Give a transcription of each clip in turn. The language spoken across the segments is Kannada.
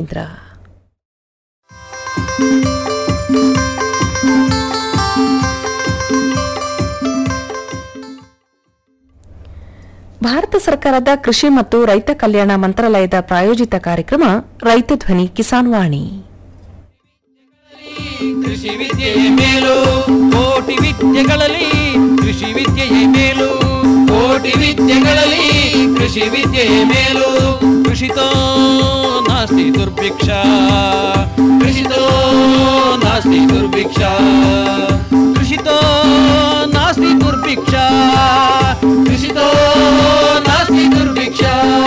ಕೇಂದ್ರ ಭಾರತ ಸರ್ಕಾರದ ಕೃಷಿ ಮತ್ತು ರೈತ ಕಲ್ಯಾಣ ಮಂತ್ರಾಲಯದ ಪ್ರಾಯೋಜಿತ ಕಾರ್ಯಕ್ರಮ ರೈತ ಧ್ವನಿ ಕಿಸಾನ್ ವಾಣಿ ಕೃಷಿ ವಿದ್ಯೆಯೇ ಮೇಲು ಕೋಟಿ ವಿದ್ಯೆಗಳಲ್ಲಿ ಕೃಷಿ ವಿದ್ಯೆಯೇ ಮೇಲು ಕೋಟಿ ವಿದ್ಯೆಗಳಲ್ಲಿ ಕೃಷಿ ವಿದ್ಯೆಯೇ ಮೇಲು ಕೃಷಿತೋ ನಾಸ್ತಿ ದುರ್ಭಿಕ್ಷ ಕೃಷಿತೋ ನಾಸ್ತಿ ದುರ್ಭಿಕ್ಷ ಕೃಷಿತೋ ನಾಸ್ತಿ ದುರ್ಭಿಕ್ಷ ಕೃಷಿತೋ ನಾಸ್ತಿ ದುರ್ಭಿಕ್ಷ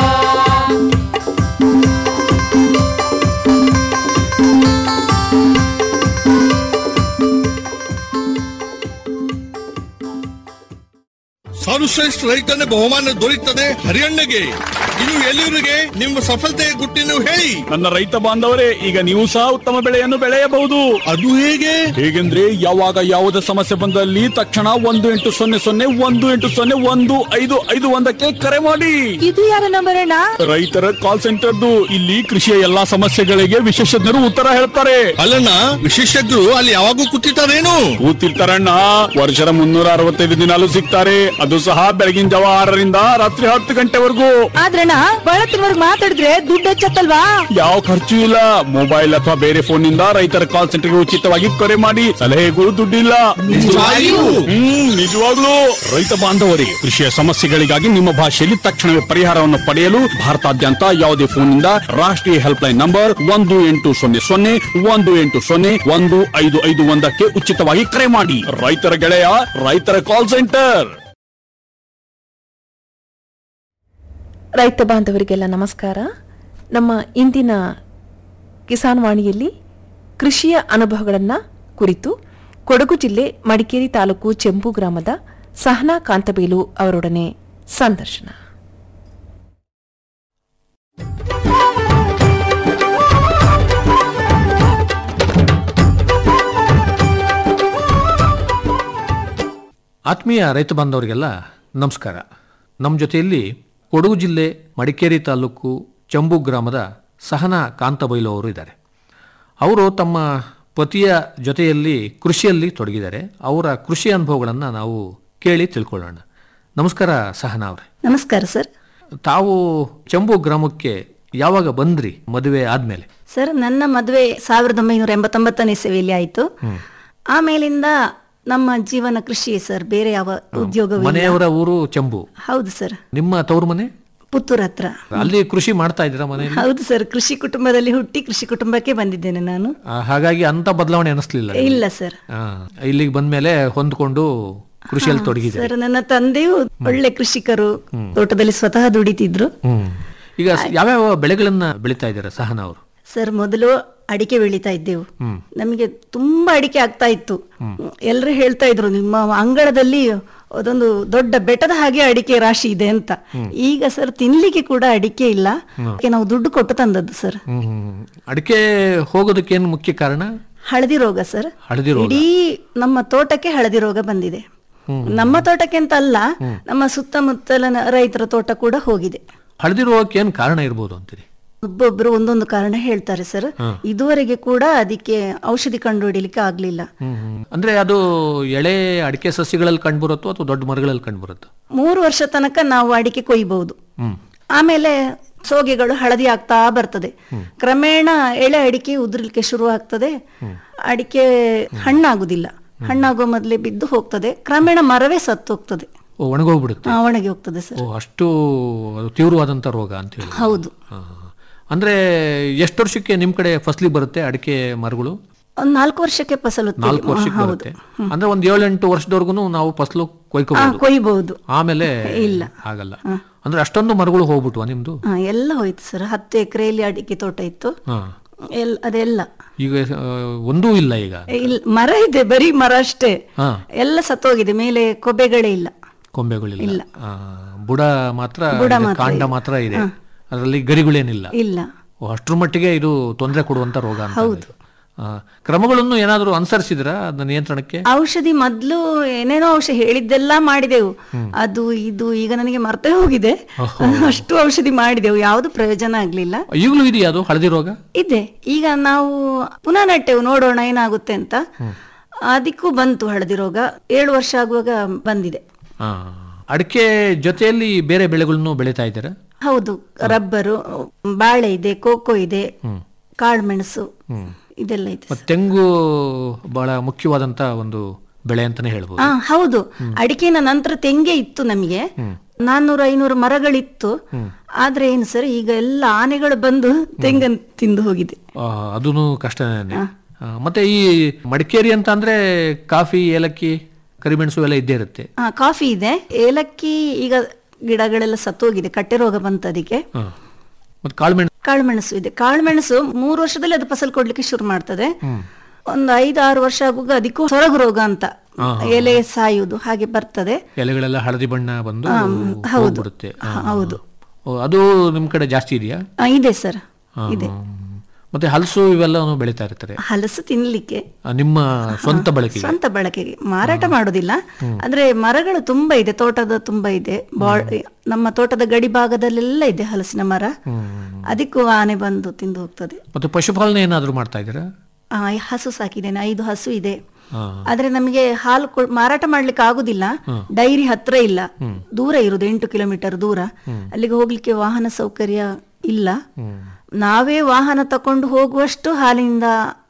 ಸರ್ವಶ್ರೇಷ್ಠ ರೈತನ ಬಹುಮಾನ ದೊರೆಯುತ್ತದೆ ಹರಿಯಣ್ಣಗೆ ಇದು ಎಲ್ಲಿವರಿಗೆ ನಿಮ್ಮ ಸಫಲತೆಯ ಗುಟ್ಟಿನ ಹೇಳಿ ನನ್ನ ರೈತ ಬಾಂಧವರೇ ಈಗ ನೀವು ಸಹ ಉತ್ತಮ ಬೆಳೆಯನ್ನು ಬೆಳೆಯಬಹುದು ಅದು ಹೇಗೆ ಹೇಗೆಂದ್ರೆ ಯಾವಾಗ ಯಾವುದೇ ಸಮಸ್ಯೆ ಬಂದಲ್ಲಿ ತಕ್ಷಣ ಒಂದು ಎಂಟು ಸೊನ್ನೆ ಸೊನ್ನೆ ಒಂದು ಎಂಟು ಸೊನ್ನೆ ಒಂದು ಐದು ಐದು ಒಂದಕ್ಕೆ ಕರೆ ಮಾಡಿ ಇದು ಯಾರ ನಂಬರ್ ಅಣ್ಣ ರೈತರ ಕಾಲ್ ಸೆಂಟರ್ದು ಇಲ್ಲಿ ಕೃಷಿಯ ಎಲ್ಲಾ ಸಮಸ್ಯೆಗಳಿಗೆ ವಿಶೇಷಜ್ಞರು ಉತ್ತರ ಹೇಳ್ತಾರೆ ಅಲ್ಲಣ್ಣ ವಿಶೇಷಜ್ಞರು ಅಲ್ಲಿ ಯಾವಾಗೂ ಕೂತಿರ್ತಾರೇನು ಕೂತಿರ್ತಾರಣ್ಣ ವರ್ಷದ ಮುನ್ನೂರ ಅರವತ್ತೈದು ದಿನಾಲು ಸಿಗ್ತಾರೆ ಅದು ಸಹ ಬೆಳಗಿನ ಜಾವ ಆರರಿಂದ ರಾತ್ರಿ ಹತ್ತು ಗಂಟೆವರೆಗೂ ಆದ್ರಣ್ಣ ಬಳತ್ತಿನವರ್ಗ್ ಮಾತಾಡಿದ್ರೆ ದುಡ್ಡು ಹೆಚ್ಚತ್ತಲ್ವಾ ಯಾವ ಖರ್ಚು ಇಲ್ಲ ಮೊಬೈಲ್ ಅಥವಾ ಬೇರೆ ಫೋನ್ ನಿಂದ ರೈತರ ಕಾಲ್ ಸೆಂಟರ್ಗೆ ಉಚಿತವಾಗಿ ಕರೆ ಮಾಡಿ ಸಲಹೆಗಳು ದುಡ್ಡಿಲ್ಲ ನಿಜವಾಗಿಯೂ? ಹ್ಮ್ ನಿಜವಾಗ್ಲೂ ರೈತ ಬಾಂಧವರಿಗೆ ಕೃಷಿಯ ಸಮಸ್ಯೆಗಳಿಗಾಗಿ ನಿಮ್ಮ ಭಾಷೆಯಲ್ಲಿ ತಕ್ಷಣವೇ ಪರಿಹಾರವನ್ನು ಪಡೆಯಲು ಭಾರತಾದ್ಯಂತ ಯಾವುದೇ ಫೋನ್ನಿಂದ ರಾಷ್ಟ್ರೀಯ ಹೆಲ್ಪ್ ಲೈನ್ ನಂಬರ್ ಒಂದು ಎಂಟು ಸೊನ್ನೆ ಸೊನ್ನೆ ಒಂದು ಎಂಟು ಸೊನ್ನೆ ಒಂದು ಐದು ಐದು ಒಂದಕ್ಕೆ ಉಚಿತವಾಗಿ ಕರೆ ಮಾಡಿ ರೈತರ ಗೆಳೆಯ ರೈತರ ಕಾಲ್ ಸೆಂಟರ್ ರೈತ ಬಾಂಧವರಿಗೆಲ್ಲ ನಮಸ್ಕಾರ ನಮ್ಮ ಇಂದಿನ ಕಿಸಾನ್ ವಾಣಿಯಲ್ಲಿ ಕೃಷಿಯ ಅನುಭವಗಳನ್ನು ಕುರಿತು ಕೊಡಗು ಜಿಲ್ಲೆ ಮಡಿಕೇರಿ ತಾಲೂಕು ಚೆಂಬು ಗ್ರಾಮದ ಸಹನಾ ಕಾಂತಬೇಲು ಅವರೊಡನೆ ಸಂದರ್ಶನ ಆತ್ಮೀಯ ರೈತ ಬಾಂಧವರಿಗೆಲ್ಲ ನಮಸ್ಕಾರ ನಮ್ಮ ಜೊತೆಯಲ್ಲಿ ಕೊಡಗು ಜಿಲ್ಲೆ ಮಡಿಕೇರಿ ತಾಲೂಕು ಚಂಬು ಗ್ರಾಮದ ಸಹನಾ ಕಾಂತಬೈಲು ಅವರು ಇದ್ದಾರೆ ಅವರು ತಮ್ಮ ಪತಿಯ ಜೊತೆಯಲ್ಲಿ ಕೃಷಿಯಲ್ಲಿ ತೊಡಗಿದ್ದಾರೆ ಅವರ ಕೃಷಿ ಅನುಭವಗಳನ್ನು ನಾವು ಕೇಳಿ ತಿಳ್ಕೊಳ್ಳೋಣ ನಮಸ್ಕಾರ ಸಹನಾ ಅವರೇ ನಮಸ್ಕಾರ ಸರ್ ತಾವು ಚಂಬು ಗ್ರಾಮಕ್ಕೆ ಯಾವಾಗ ಬಂದ್ರಿ ಮದುವೆ ಆದ್ಮೇಲೆ ಸರ್ ನನ್ನ ಮದುವೆ ಸಾವಿರದ ಒಂಬೈನೂರ ಎಂಬತ್ತೊಂಬತ್ತನೇ ಇಸವಿಯಲ್ಲಿ ಆಯಿತು ಆಮೇಲಿಂದ ನಮ್ಮ ಜೀವನ ಕೃಷಿ ಸರ್ ಬೇರೆ ಯಾವ ಉದ್ಯೋಗವಿಲ್ಲ ಮನೆಯವರ ಊರು ಚಂಬು ಹೌದು ಸರ್ ನಿಮ್ಮ ತವರು ಮನೆ ಪುತ್ತೂರ್ ಹತ್ರ ಅಲ್ಲಿ ಕೃಷಿ ಮಾಡ್ತಾ ಇದ್ದೀರಾ ಮನೆಯಲ್ಲಿ ಹೌದು ಸರ್ ಕೃಷಿ ಕುಟುಂಬದಲ್ಲಿ ಹುಟ್ಟಿ ಕೃಷಿ ಕುಟುಂಬಕ್ಕೆ ಬಂದಿದ್ದೇನೆ ನಾನು ಆ, ಹಾಗಾಗಿ ಅಂತ ಬದಲಾವಣೆ ಅನಿಸ್ಲಿಲ್ಲ ನಿಮ್ಗೆ? ಇಲ್ಲ ಸರ್ ಆ, ಇಲ್ಲಿಗೆ ಬಂದ್ಮೇಲೆ ಹೊಂದ್ಕೊಂಡು ಕೃಷಿಯಲ್ಲಿ ತೊಡಗಿದೆ ಸರ್ ನನ್ನ ತಂದೆಯು ಒಳ್ಳೆ ಕೃಷಿಕರು ತೋಟದಲ್ಲಿ ಸ್ವತಃ ದುಡಿತಿದ್ರು ಹ್ಮ್ ಈಗ ಸ- ಯಾವ್ಯಾವ ಬೆಳೆಗಳನ್ನ ಬೆಳಿತಾ ಇದ್ದಾರೆ ಸಹನ ಅವರು ಸರ್ ಮೊದಲು ಅಡಿಕೆ ಬೆಳೀತಾ ಇದ್ದೆವು ನಮಗೆ ತುಂಬಾ ಅಡಿಕೆ ಆಗ್ತಾ ಇತ್ತು ಎಲ್ಲರೂ ಹೇಳ್ತಾ ಇದ್ರು ನಿಮ್ಮ ಅಂಗಳದಲ್ಲಿ ಅದೊಂದು ದೊಡ್ಡ ಬೆಟ್ಟದ ಹಾಗೆ ಅಡಿಕೆ ರಾಶಿ ಇದೆ ಅಂತ ಈಗ ಸರ್ ತಿನ್ಲಿಕ್ಕೆ ಕೂಡ ಅಡಿಕೆ ಇಲ್ಲ ಅದಕ್ಕೆ ನಾವು ದುಡ್ಡು ಕೊಟ್ಟು ತಂದದ್ದು ಸರ್ ಹ್ಮ್ ಅಡಿಕೆ ಹೋಗೋದಕ್ಕೆ ಏನು ಮುಖ್ಯ ಕಾರಣ ಹಳದಿ ರೋಗ ಸರ್ ಹಳದಿ ರೋಗ ಇಡೀ ನಮ್ಮ ತೋಟಕ್ಕೆ ಹಳದಿ ರೋಗ ಬಂದಿದೆ ನಮ್ಮ ತೋಟಕ್ಕೆ ಅಂತ ಅಲ್ಲ ನಮ್ಮ ಸುತ್ತಮುತ್ತಲಿನ ರೈತರ ತೋಟ ಕೂಡ ಹೋಗಿದೆ ಹಳದಿ ರೋಗಕ್ಕೆ ಏನು ಕಾರಣ ಇರ್ಬೋದು ಅಂತೀರಿ ಒಬ್ಬೊಬ್ರು ಒಂದೊಂದು ಕಾರಣ ಹೇಳ್ತಾರೆ ಸರ್ ಇದುವರೆಗೆ ಕೂಡ ಅದಕ್ಕೆ ಔಷಧಿ ಕಂಡುಹಿಡಿಲಿಕ್ಕೆ ಆಗ್ಲಿಲ್ಲ ಹ್ಮ್ ಹ್ಮ್. ಅಂದ್ರೆ ಅದು ಎಳೆ ಅಡಿಕೆ ಸಸ್ಯಗಳಲ್ಲಿ ಕಂಡುಬರುತ್ತೋ ಅಥವಾ ದೊಡ್ಡ ಮರಗಳಲ್ಲಿ ಕಂಡುಬರುತ್ತೋ ಮೂರು ವರ್ಷ ತನಕ ನಾವು ಅಡಿಕೆ ಕೊಯ್ಬಹುದು ಆಮೇಲೆ ಸೋಗೆಗಳು ಹಳದಿ ಆಗ್ತಾ ಬರ್ತದೆ ಕ್ರಮೇಣ ಎಳೆ ಅಡಿಕೆ ಉದುರ್ಲಿಕ್ಕೆ ಶುರು ಆಗ್ತದೆ ಅಡಿಕೆ ಹಣ್ಣಾಗುದಿಲ್ಲ ಹಣ್ಣಾಗುವ ಮೊದಲೇ ಬಿದ್ದು ಹೋಗ್ತದೆ ಕ್ರಮೇಣ ಮರವೇ ಸತ್ತು ಹೋಗ್ತದೆ ಓ ಒಣಗೋಗ್ಬಿಡುತ್ತೆ ಆ, ಒಣಗಿ ಹೋಗ್ತದೆ ಸರ್ ಓ ಅಷ್ಟು ಅದು ತೀವ್ರವಾದಂತ ರೋಗ ಅಂತ ಹೇಳಿ ಹೌದು ಹಾ, ಹಾ. ಅಂದ್ರೆ ಎಷ್ಟು ವರ್ಷಕ್ಕೆ ನಿಮ್ ಕಡೆ ಫಸಲಿ ಬರುತ್ತೆ ಅಡಿಕೆ ಮರಗಳು ಒಂದ್ ನಾಲ್ಕು ವರ್ಷಕ್ಕೆ ಫಸಲು ತೆಗಿ- ನಾಲ್ಕು ವರ್ಷಕ್ಕೆ ಹೌದು ಬರುತ್ತೆ ಅಂದ್ರೆ ಒಂದ್ ಏಳೆಂಟು ವರ್ಷದವರೆಗೂ ನಾವು ಫಸಲು ಆ, ಕೊಯ್ಕೋಬಹುದು ಕೊಯ್ಬಹುದು ಆಮೇಲೆ ಇಲ್ಲ. ಆಗಲ್ಲ ಅಂದ್ರೆ ಅಷ್ಟೊಂದು ಮರಗಳು ಹೋಗ್ಬಿಟ್ವಾ ನಿಮ್ದು ಹಾ, ಎಲ್ಲ ಹೋಯ್ತು ಸರ್ ಹತ್ತು ಎಕರೆಯಲ್ಲಿ ಅಡಿಕೆ ತೋಟ ಇತ್ತು ಹಾ ಎಲ್ ಅದೆಲ್ಲ ಈಗ ಆ, ಒಂದೂ ಇಲ್ಲ ಈಗ ಇಲ್ಲ ಮರ ಇದೆ ಬರೀ ಮರ ಅಷ್ಟೇ ಹಾ ಎಲ್ಲ ಸತ್ತೋಗಿದೆ ಮೇಲೆ ಕೊಬ್ಬೆಗಳೇ ಇಲ್ಲ ಕೊಂಬೆಗಳಿಲ್ಲ ಆ, ಬುಡ ಮಾತ್ರ ಬುಡ ಇದೆ, ಮಾತ್ರ ಕಾಂಡ ಇದೆ. ಮಾತ್ರ ಇದೆ ಅದರಲ್ಲಿ ಗರಿಗಳೇನಿಲ್ಲ ಇಲ್ಲ ಓ, ಅಷ್ಟ್ರ ಮಟ್ಟಿಗೆ ಇದು ತೊಂದರೆ ಕೊಡುವಂತ ರೋಗ ಅಂತ ಹೌದು. ಆ, ಕ್ರಮಗಳನ್ನು ಏನಾದರೂ ಅನುಸರಿಸಿದ್ರ ಅದನ್ನ ನಿಯಂತ್ರಣಕ್ಕೆ ಔಷಧಿ ಮೊದ್ಲು ಏನೇನೋ ಔಷಧಿ ಹೇಳಿದ್ದೆಲ್ಲ ಮಾಡಿದೆವು ಅದು ಇದು ಈಗ ನನಗೆ ಮರ್ತೇ ಹೋಗಿದೆ ಅಷ್ಟು ಔಷಧಿ ಮಾಡಿದೆವು ಯಾವುದು ಪ್ರಯೋಜನ ಆಗ್ಲಿಲ್ಲ ಈಗಲೂ ಇದೆಯಾ ಅದು ಹಳದಿ ರೋಗ ಇದೆ ಈಗ ನಾವು ಪುನಃ ನೆಟ್ಟೆವು ನೋಡೋಣ ಏನಾಗುತ್ತೆ ಅಂತ ಅದಕ್ಕೂ ಬಂತು ಹಳದಿ ರೋಗ ಏಳು ವರ್ಷ ಆಗುವಾಗ ಬಂದಿದೆ ಆ, ಅಡಿಕೆ ಜೊತೆಯಲ್ಲಿ ಬೇರೆ ಬೆಳೆಗಳನ್ನು ಬೆಳೀತಾ ಇದ್ದೀರಾ ಹೌದು ರಬ್ಬರು ಬಾಳೆ ಇದೆ ಕೋಕೋ ಇದೆ ಕಾಳುಮೆಣಸು ಇದೆಲ್ಲ ಇದೆ ಮತ್ತೆ ತೆಂಗು ಬಹಳ ಮುಖ್ಯವಾದಂತ ಒಂದು ಬೆಳೆ ಅಂತಾನೆ ಹೇಳ್ಬೋದು ಹಾ ಹೌದು ಅಡಿಕೆನ ನಂತರ ತೆಂಗೆ ಇತ್ತು ನಮಗೆ ನಾನ್ನೂರು ಐನೂರು ಮರಗಳಿತ್ತು ಆದ್ರೆ ಏನು ಸರ್ ಈಗ ಎಲ್ಲ ಆನೆಗಳು ಬಂದು ತೆಂಗನ್ನು ತಿಂದು ಹೋಗಿದೆ ಆ, ಅದೂನು ಕಷ್ಟನೇ ಆ, ಮತ್ತೆ ಈ ಮಡಿಕೇರಿ ಅಂತ ಅಂದ್ರೆ ಕಾಫಿ ಏಲಕ್ಕಿ ಕರಿಮೆಣಸು ಎಲ್ಲ ಇದ್ದೇ ಇರುತ್ತೆ ಹಾ ಕಾಫಿ ಇದೆ ಏಲಕ್ಕಿ ಈಗ ಗಿಡಗಳೆಲ್ಲ ಸತ್ತೋಗಿದೆ ಕಟ್ಟೆ ರೋಗ ಬಂತು ಅದಕ್ಕೆ ಆ. ಮತ್ತೆ ಕಾಳುಮೆಣಸು ಕಾಳುಮೆಣಸು ಇದೆ ಕಾಳುಮೆಣಸು ಮೂರು ವರ್ಷದಲ್ಲಿ ಅದು ಫಸಲು ಕೊಡ್ಲಿಕ್ಕೆ ಶುರು ಮಾಡ್ತದೆ ಒಂದು ಐದು ಆರು ವರ್ಷ ಆಗುವಾಗ ಅದಕ್ಕೂ ಸೊರಗು ರೋಗ ಅಂತ ಎಲೆ ಸಾಯುವುದು ಹಾಗೆ ಬರ್ತದೆ ಎಲೆಗಳೆಲ್ಲ ಹಳದಿ ಬಣ್ಣ ಬಂದು ಹೌದು. ಹೋಗ್ಬಿಡುತ್ತೆ ಆ, ಹೌದು. ಓ, ಅದು ನಿಮ್ ಕಡೆ ಜಾಸ್ತಿ ಇದೆಯಾ ಆ, ಇದೆ ಸರ್ ಇದೆ ಹ್ಮ್. ಮತ್ತೆ ಹಲಸು ಇವೆಲ್ಲವನ್ನು ಬೆಳೀತಾ ಇರ್ತಾರೆ ಹಲಸು ತಿನ್ಲಿಕ್ಕೆ ಆ, ನಿಮ್ಮ ಸ್ವಂತ ಬಳಕೆಗೆ ಸ್ವಂತ ಬಳಕೆಗೆ ಮಾರಾಟ ಮಾಡೋದಿಲ್ಲ ಅಂದ್ರೆ ಮರಗಳು ತುಂಬಾ ಇದೆ ತೋಟದ ತುಂಬಾ ಇದೆ ಬಾ- ನಮ್ಮ ತೋಟದ ಗಡಿ ಭಾಗದಲ್ಲೆಲ್ಲ ಇದೆ ಹಲಸಿನ ಮರ ಅದಕ್ಕೂ ಆನೆ ಬಂದು ತಿಂದು ಹೋಗ್ತದೆ ಮತ್ತೆ ಪಶುಪಾಲನೆ ಏನಾದ್ರು ಮಾಡ್ತಾ ಇದ್ದೀರಾ ಆ, ಹಸು ಸಾಕಿದ್ದೇನೆ ಐದು ಹಸು ಇದೆ ಹಾ. ಆದ್ರೆ ನಮಗೆ ಹಾಲು ಕೊಡ್- ಮಾರಾಟ ಮಾಡ್ಲಿಕ್ಕೆ ಆಗುದಿಲ್ಲ ಡೈರಿ ಹತ್ರ ಇಲ್ಲ ದೂರ ಇರುದು ಎಂಟು ಕಿಲೋಮೀಟರ್ ದೂರ ಅಲ್ಲಿಗೆ ಹೋಗ್ಲಿಕ್ಕೆ ವಾಹನ ಸೌಕರ್ಯ ಇಲ್ಲ ನಾವೇ ವಾಹನ ತಕೊಂಡು ಹೋಗುವಷ್ಟು ಹಾಲಿನಿಂದ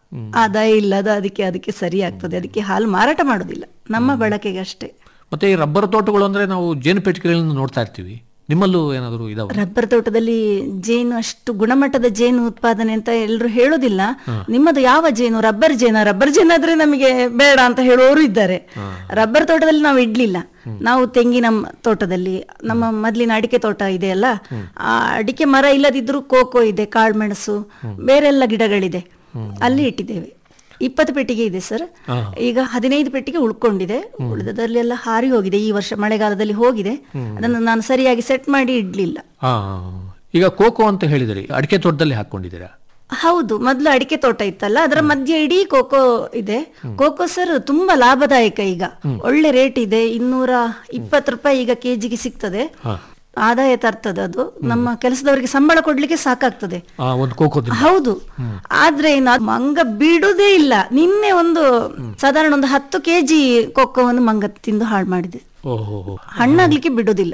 ಆದಾಯ ಇಲ್ಲದ ಅದಕ್ಕೆ ಅದಕ್ಕೆ ಸರಿ ಆಗ್ತದೆ ಅದಕ್ಕೆ ಹಾಲು ಮಾರಾಟ ಮಾಡುದಿಲ್ಲ ನಮ್ಮ ಬಳಕೆಗೆ ಅಷ್ಟೇ ಮತ್ತೆ ಈ ರಬ್ಬರ್ ತೋಟಗಳು ಅಂದ್ರೆ ನಾವು ಜೇನು ಪೆಟ್ಟಿಗೆಗಳನ್ನು ನೋಡ್ತಾ ಇರ್ತೀವಿ ನಿಮ್ಮಲ್ಲೂ ಏನಾದರೂ ಇದಾವ ರಬ್ಬರ್ ತೋಟದಲ್ಲಿ ಜೇನು ಅಷ್ಟು ಗುಣಮಟ್ಟದ ಜೇನು ಉತ್ಪಾದನೆ ಅಂತ ಎಲ್ಲರೂ ಹೇಳೋದಿಲ್ಲ ನಿಮ್ಮದು ಯಾವ ಜೇನು ರಬ್ಬರ್ ಜೇನ ರಬ್ಬರ್ ಜೇನು ಆದ್ರೆ ನಮಗೆ ಬೇಡ ಅಂತ ಹೇಳುವವರು ಇದ್ದಾರೆ ರಬ್ಬರ್ ತೋಟದಲ್ಲಿ ನಾವು ಇಡ್ಲಿಲ್ಲ ನಾವು ತೆಂಗಿನ ಮ- ತೋಟದಲ್ಲಿ ನಮ್ಮ ಮೊದ್ಲಿನ ಅಡಿಕೆ ತೋಟ ಇದೆಯಲ್ಲ ಆ ಅಡಿಕೆ ಮರ ಇಲ್ಲದಿದ್ರು ಕೋಕೋ ಇದೆ ಕಾಳುಮೆಣಸು ಬೇರೆಲ್ಲ ಗಿಡಗಳಿದೆ ಅಲ್ಲಿ ಇಟ್ಟಿದ್ದೇವೆ ಇಪ್ಪತ್ತು ಪೆಟ್ಟಿಗೆ ಇದೆ ಸರ್ ಈಗ ಹದಿನೈದು ಪೆಟ್ಟಿಗೆ ಉಳ್ಕೊಂಡಿದೆ ಉಳಿದದಲ್ಲಿ ಎಲ್ಲ ಹಾರಿ ಹೋಗಿದೆ ಈ ವರ್ಷ ಮಳೆಗಾಲದಲ್ಲಿ ಹೋಗಿದೆ ಅದನ್ನು ನಾನು ಸರಿಯಾಗಿ ಸೆಟ್ ಮಾಡಿ ಇಡ್ಲಿಲ್ಲ ಹಾ ಈಗ ಕೋಕೋ ಅಂತ ಹೇಳಿದಿರಿ ಅಡಿಕೆ ತೋಟದಲ್ಲಿ ಹಾಕೊಂಡಿದ್ದೀರಾ ಹೌದು ಮೊದ್ಲು ಅಡಿಕೆ ತೋಟ ಇತ್ತಲ್ಲ ಅದರ ಮಧ್ಯೆ ಇಡೀ ಕೋಕೋ ಇದೆ ಕೋಕೋ ಸರ್ ತುಂಬಾ ಲಾಭದಾಯಕ ಈಗ ಒಳ್ಳೆ ರೇಟ್ ಇದೆ ಇನ್ನೂರ ಇಪ್ಪತ್ತು ರೂಪಾಯಿ ಈಗ ಕೆಜಿಗೆ ಸಿಗ್ತದೆ ಆದಾಯ ತರ್ತದೆ ಅದು ನಮ್ಮ ಕೆಲಸದವರಿಗೆ ಸಂಬಳ ಕೊಡ್ಲಿಕ್ಕೆ ಸಾಕಾಗ್ತದೆ ಆ ಒಂದು ಕೋಕೋದಿಂದ ಹೌದು ಆದ್ರೆ ಇನ್ನು ಅದು ಮಂಗ ಬಿಡುದೇ ಇಲ್ಲ ನಿನ್ನೆ ಒಂದು ಸಾಧಾರಣ ಒಂದು ಹತ್ತು ಕೆಜಿ ಕೊಕ್ಕವನ್ನು ಮಂಗ ತಿಂದು ಹಾಳು ಮಾಡಿದೆ ಓಹೋ ಹಣ್ಣಾಗ್ಲಿಕ್ಕೆ ಬಿಡುದಿಲ್ಲ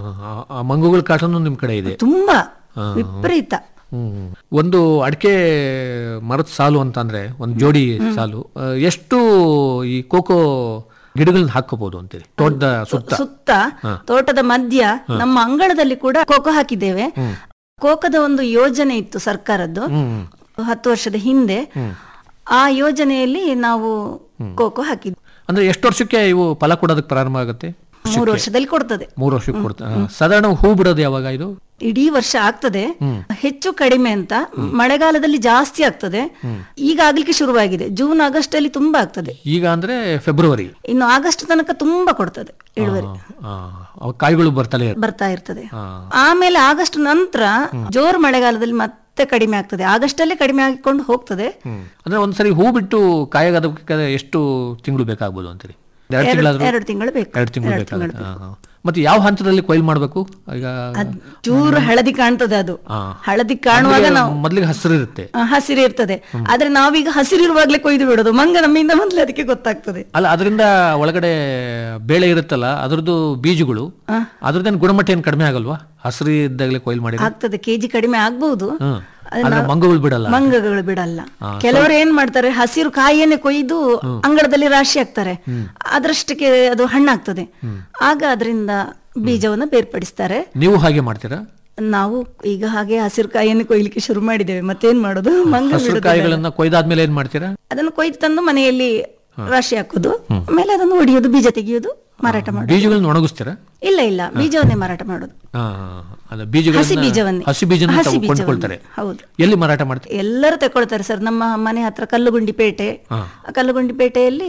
ಆ ಮಂಗುಗಳ ಕಾಟನು ನಿಮ್ ಕಡೆ ಇದೆ ತುಂಬಾ ವಿಪರೀತ ಹ್ಮ್. ಒಂದು ಅಡಿಕೆ ಮರದ ಸಾಲು ಅಂತ ಅಂದ್ರೆ ಒಂದು ಜೋಡಿ ಸಾಲು ಆ, ಎಷ್ಟು ಈ ಕೋಕೋ ಗಿಡಗಳನ್ನ ಹಾಕೋಬಹುದು ಅಂತೀರಿ ತೋಟದ ಸುತ್ತ ಸುತ್ತ ತೋಟದ ಮಧ್ಯ ನಮ್ಮ ಅಂಗಳದಲ್ಲಿ ಕೂಡ ಕೋಕೋ ಹಾಕಿದ್ದೇವೆ ಕೋಕದ ಒಂದು ಯೋಜನೆ ಇತ್ತು ಸರ್ಕಾರದ್ದು ಹತ್ತು ವರ್ಷದ ಹಿಂದೆ ಆ ಯೋಜನೆಯಲ್ಲಿ ನಾವು ಕೋಕೋ ಹಾಕಿದ್ವಿ ಅಂದ್ರೆ ಎಷ್ಟು ವರ್ಷಕ್ಕೆ ಇವು ಫಲ ಕೊಡೋದಕ್ಕೆ ಪ್ರಾರಂಭ ಆಗುತ್ತೆ ಮೂರು ವರ್ಷದಲ್ಲಿ ಕೊಡ್ತದೆ ಮೂರು ವರ್ಷಕ್ಕೆ ಕೊಡ್ತಾರೆ ಆ, ಸಾಧಾರಣ ಹೂ ಬಿಡೋದು ಯಾವಾಗ ಇದು ಇಡೀ ವರ್ಷ ಆಗ್ತದೆ ಹೆಚ್ಚು ಕಡಿಮೆ ಅಂತ ಮಳೆಗಾಲದಲ್ಲಿ ಜಾಸ್ತಿ ಆಗ್ತದೆ ಈಗ ಆಗ್ಲಿಕ್ಕೆ ಶುರುವಾಗಿದೆ ಜೂನ್ ಆಗಸ್ಟ್ ಅಲ್ಲಿ ತುಂಬಾ ಆಗ್ತದೆ ಈಗ ಅಂದ್ರೆ ಫೆಬ್ರವರಿ ಇನ್ನು ಆಗಸ್ಟ್ ತನಕ ತುಂಬಾ ಕೊಡ್ತದೆ ಇಳುವರಿ ಆ, ಅವು ಕಾಯಿಗಳು ಬರ್ತಲೇ ಇರ್ತವೆ. ಬರ್ತಾ ಇರ್ತದೆ ಆಮೇಲೆ ಆಗಸ್ಟ್ ನಂತರ ಜೋರು ಮಳೆಗಾಲದಲ್ಲಿ ಮತ್ತೆ ಕಡಿಮೆ ಆಗ್ತದೆ ಆಗಸ್ಟ್ ಅಲ್ಲೇ ಕಡಿಮೆ ಆಗಿಕೊಂಡು ಹೋಗ್ತದೆ ಅಂದ್ರೆ ಒಂದ್ಸರಿ ಹೂ ಬಿಟ್ಟು ಕಾಯಾಗೋದಕ್ಕೆ ಎಷ್ಟು ತಿಂಗಳು ಬೇಕಾಗ್ಬೋದು ಅಂತೀರಿ ಎರಡು ತಿಂಗಳಾದ್ರೂ ಎರಡು ತಿಂಗಳು ಬೇಕು ಎರಡು ತಿಂಗಳು ಬೇಕಾಗುತ್ತೆ ಆ, ಆ. ಮತ್ತೆ ಯಾವ ಹಂತದಲ್ಲಿ ಕೊಯ್ಲು ಮಾಡಬೇಕು ಈಗ ಚೂರು ಹಳದಿ ಕಾಣ್ತದೆ ಅದು ಹಳದಿ ಕಾಣುವಾಗ ನಾವು ಮೊದಲಿಗೆ ಹಸಿರು ಇರುತ್ತೆ ಆ, ಹಸಿರು ಇರ್ತದೆ ಆದ್ರೆ ನಾವೀಗ ಹಸಿರಿರುವಾಗ್ಲೇ ಕೊಯ್ದು ಬಿಡೋದು ಮಂಗ ನಮ್ಮಿಂದ ಮೊದಲೇ ಅದಕ್ಕೆ ಗೊತ್ತಾಗ್ತದೆ ಅಲ್ಲ ಅದರಿಂದ ಒಳಗಡೆ ಬೇಳೆ ಇರುತ್ತಲ್ಲ ಅದ್ರದ್ದು ಬೀಜಗಳು ಅದ್ರದ್ದೇನು ಗುಣಮಟ್ಟ ಏನು ಕಡಿಮೆ ಆಗಲ್ವಾ ಹಸಿರು ಇದ್ದಾಗಲೇ ಕೊಯ್ಲು ಮಾಡಿ ಆಗ್ತದೆ ಕೆಜಿ ಕಡಿಮೆ ಆಗ್ಬಹುದು ಹ್ಮ್ ಅದು ಆದ್ರೆ ನಾವು- ಮಂಗಗಳು ಬಿಡಲ್ಲ ಮಂಗಗಳು ಬಿಡಲ್ಲ ಕೆಲವರು ಏನ್ ಮಾಡ್ತಾರೆ ಹಸಿರು ಕಾಯಿಯನ್ನೇ ಕೊಯ್ದು ಅಂಗಳದಲ್ಲಿ ರಾಶಿ ಹಾಕ್ತಾರೆ ಅದರಷ್ಟಕ್ಕೆ ಅದು ಹಣ್ಣಾಗ್ತದೆ ಆಗ ಅದರಿಂದ ಬೀಜವನ್ನು ಬೇರ್ಪಡಿಸ್ತಾರೆ ನೀವು ಹಾಗೆ ಮಾಡ್ತೀರಾ ನಾವು ಈಗ ಹಾಗೆ ಹಸಿರು ಕಾಯಿಯನ್ನು ಕೊಯ್ಲಿಕ್ಕೆ ಶುರು ಮಾಡಿದ್ದೇವೆ ಮತ್ತೇನ್ ಮಾಡೋದು ಮಂಗ ಹಸಿರು ಬಿಡುದಿಲ್ಲ. ಕಾಯಿಗಳನ್ನ ಕೊಯ್ದಾದ್ಮೇಲೆ ಏನ್ ಮಾಡ್ತೀರಾ ಅದನ್ನು ಕೊಯ್ದು ತಂದು ಮನೆಯಲ್ಲಿ ರಾಶಿ ಹಾಕೋದು ಆಮೇಲೆ ಅದನ್ನು ಒಡೆಯೋದು ಬೀಜ ತೆಗೆಯೋದು ಮಾರಾಟ ಮಾಡೋದು ಬೀಜಗಳನ್ನ ಒಣಗಿಸ್ತೀರಾ ಇಲ್ಲ ಇಲ್ಲ ಬೀಜವನ್ನೇ ಮಾರಾಟ ಮಾಡೋದು ಆ, ಅಲ್ಲ ಬೀಜಗಳನ್ನ ಹಸಿ ಬೀಜವನ್ನೇ ಹಸಿ ಬೀಜನ ಹಸಿ ತಾವು ಬೀಜವನ್ನೇ. ಕೊಂಡ್ಕೊಳ್ತಾರೆ ಹೌದು ಎಲ್ಲಿ ಮಾರಾಟ ಮಾಡ್ತೀರಿ ಎಲ್ಲರೂ ತಗೊಳ್ತಾರೆ ಸರ್ ನಮ್ಮ ಮನೆ ಹತ್ರ ಕಲ್ಲುಗುಂಡಿ ಪೇಟೆ ಆ ಕಲ್ಲುಗುಂಡಿ ಪೇಟೆಯಲ್ಲಿ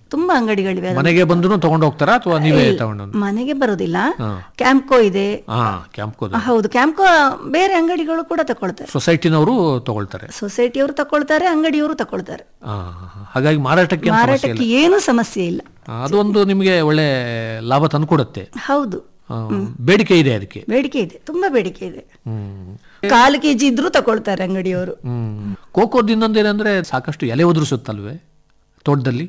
ತುಂಬಾ ಅಂಗಡಿಗಳಿವೆ ಅದು. ಮನೆಗೆ ಬಂದು ತಗೊಂಡು ಹೋಗ್ತಾರಾ ಅಥವಾ ನೀವೇ ಇಲ್ಲ, ತಗೊಂಡು ಮನೆಗೆ ಬರೋದಿಲ್ಲ ಕ್ಯಾಂಪ್ಕೋ ಇದೆ ಹಾ ಕ್ಯಾಂಪ್ ಹೌದು ಕ್ಯಾಂಪ್ಕೋ ಬೇರೆ ಅಂಗಡಿಗಳು ಕೂಡ ತಕೊಳ್ತಾರೆ ಸೊಸೈಟಿನವರು ತಗೊಳ್ತಾರೆ ಸೊಸೈಟಿಯವರು ತಕೊಳ್ತಾರೆ ಅಂಗಡಿಯವರು ತಕೊಳ್ತಾರೆ ಆ, ಹಾಗಾಗಿ ಮಾರಾಟಕ್ಕೆ ಏನ್ ಸಮಸ್ಯೆ ಇಲ್ಲ. ಮಾರಾಟಕ್ಕೆ ಏನು ಸಮಸ್ಯೆ ಇಲ್ಲ ಆ, ಅದೊಂದು ನಿಮಗೆ ಒಳ್ಳೆ ಲಾಭ ತಂದುಕೊಡುತ್ತೆ ಹೌದು ಆ, ಬೇಡಿಕೆ ಇದೆ ಅದಕ್ಕೆ ಬೇಡಿಕೆ ಇದೆ ತುಂಬಾ ಬೇಡಿಕೆ ಇದೆ ಹ್ಮ್ ಕಾಲು ಕೆಜಿ ಇದ್ರೂ ತಕೊಳ್ತಾರೆ ಅಂಗಡಿಯವರು ಹ್ಮ್ ಕೋಕೋದ್ ಇನ್ನೊಂದೇನಂದ್ರೆ ಸಾಕಷ್ಟು ಎಲೆ ಉದುರಿಸುತ್ತಲ್ವೇ ತೋಟದಲ್ಲಿ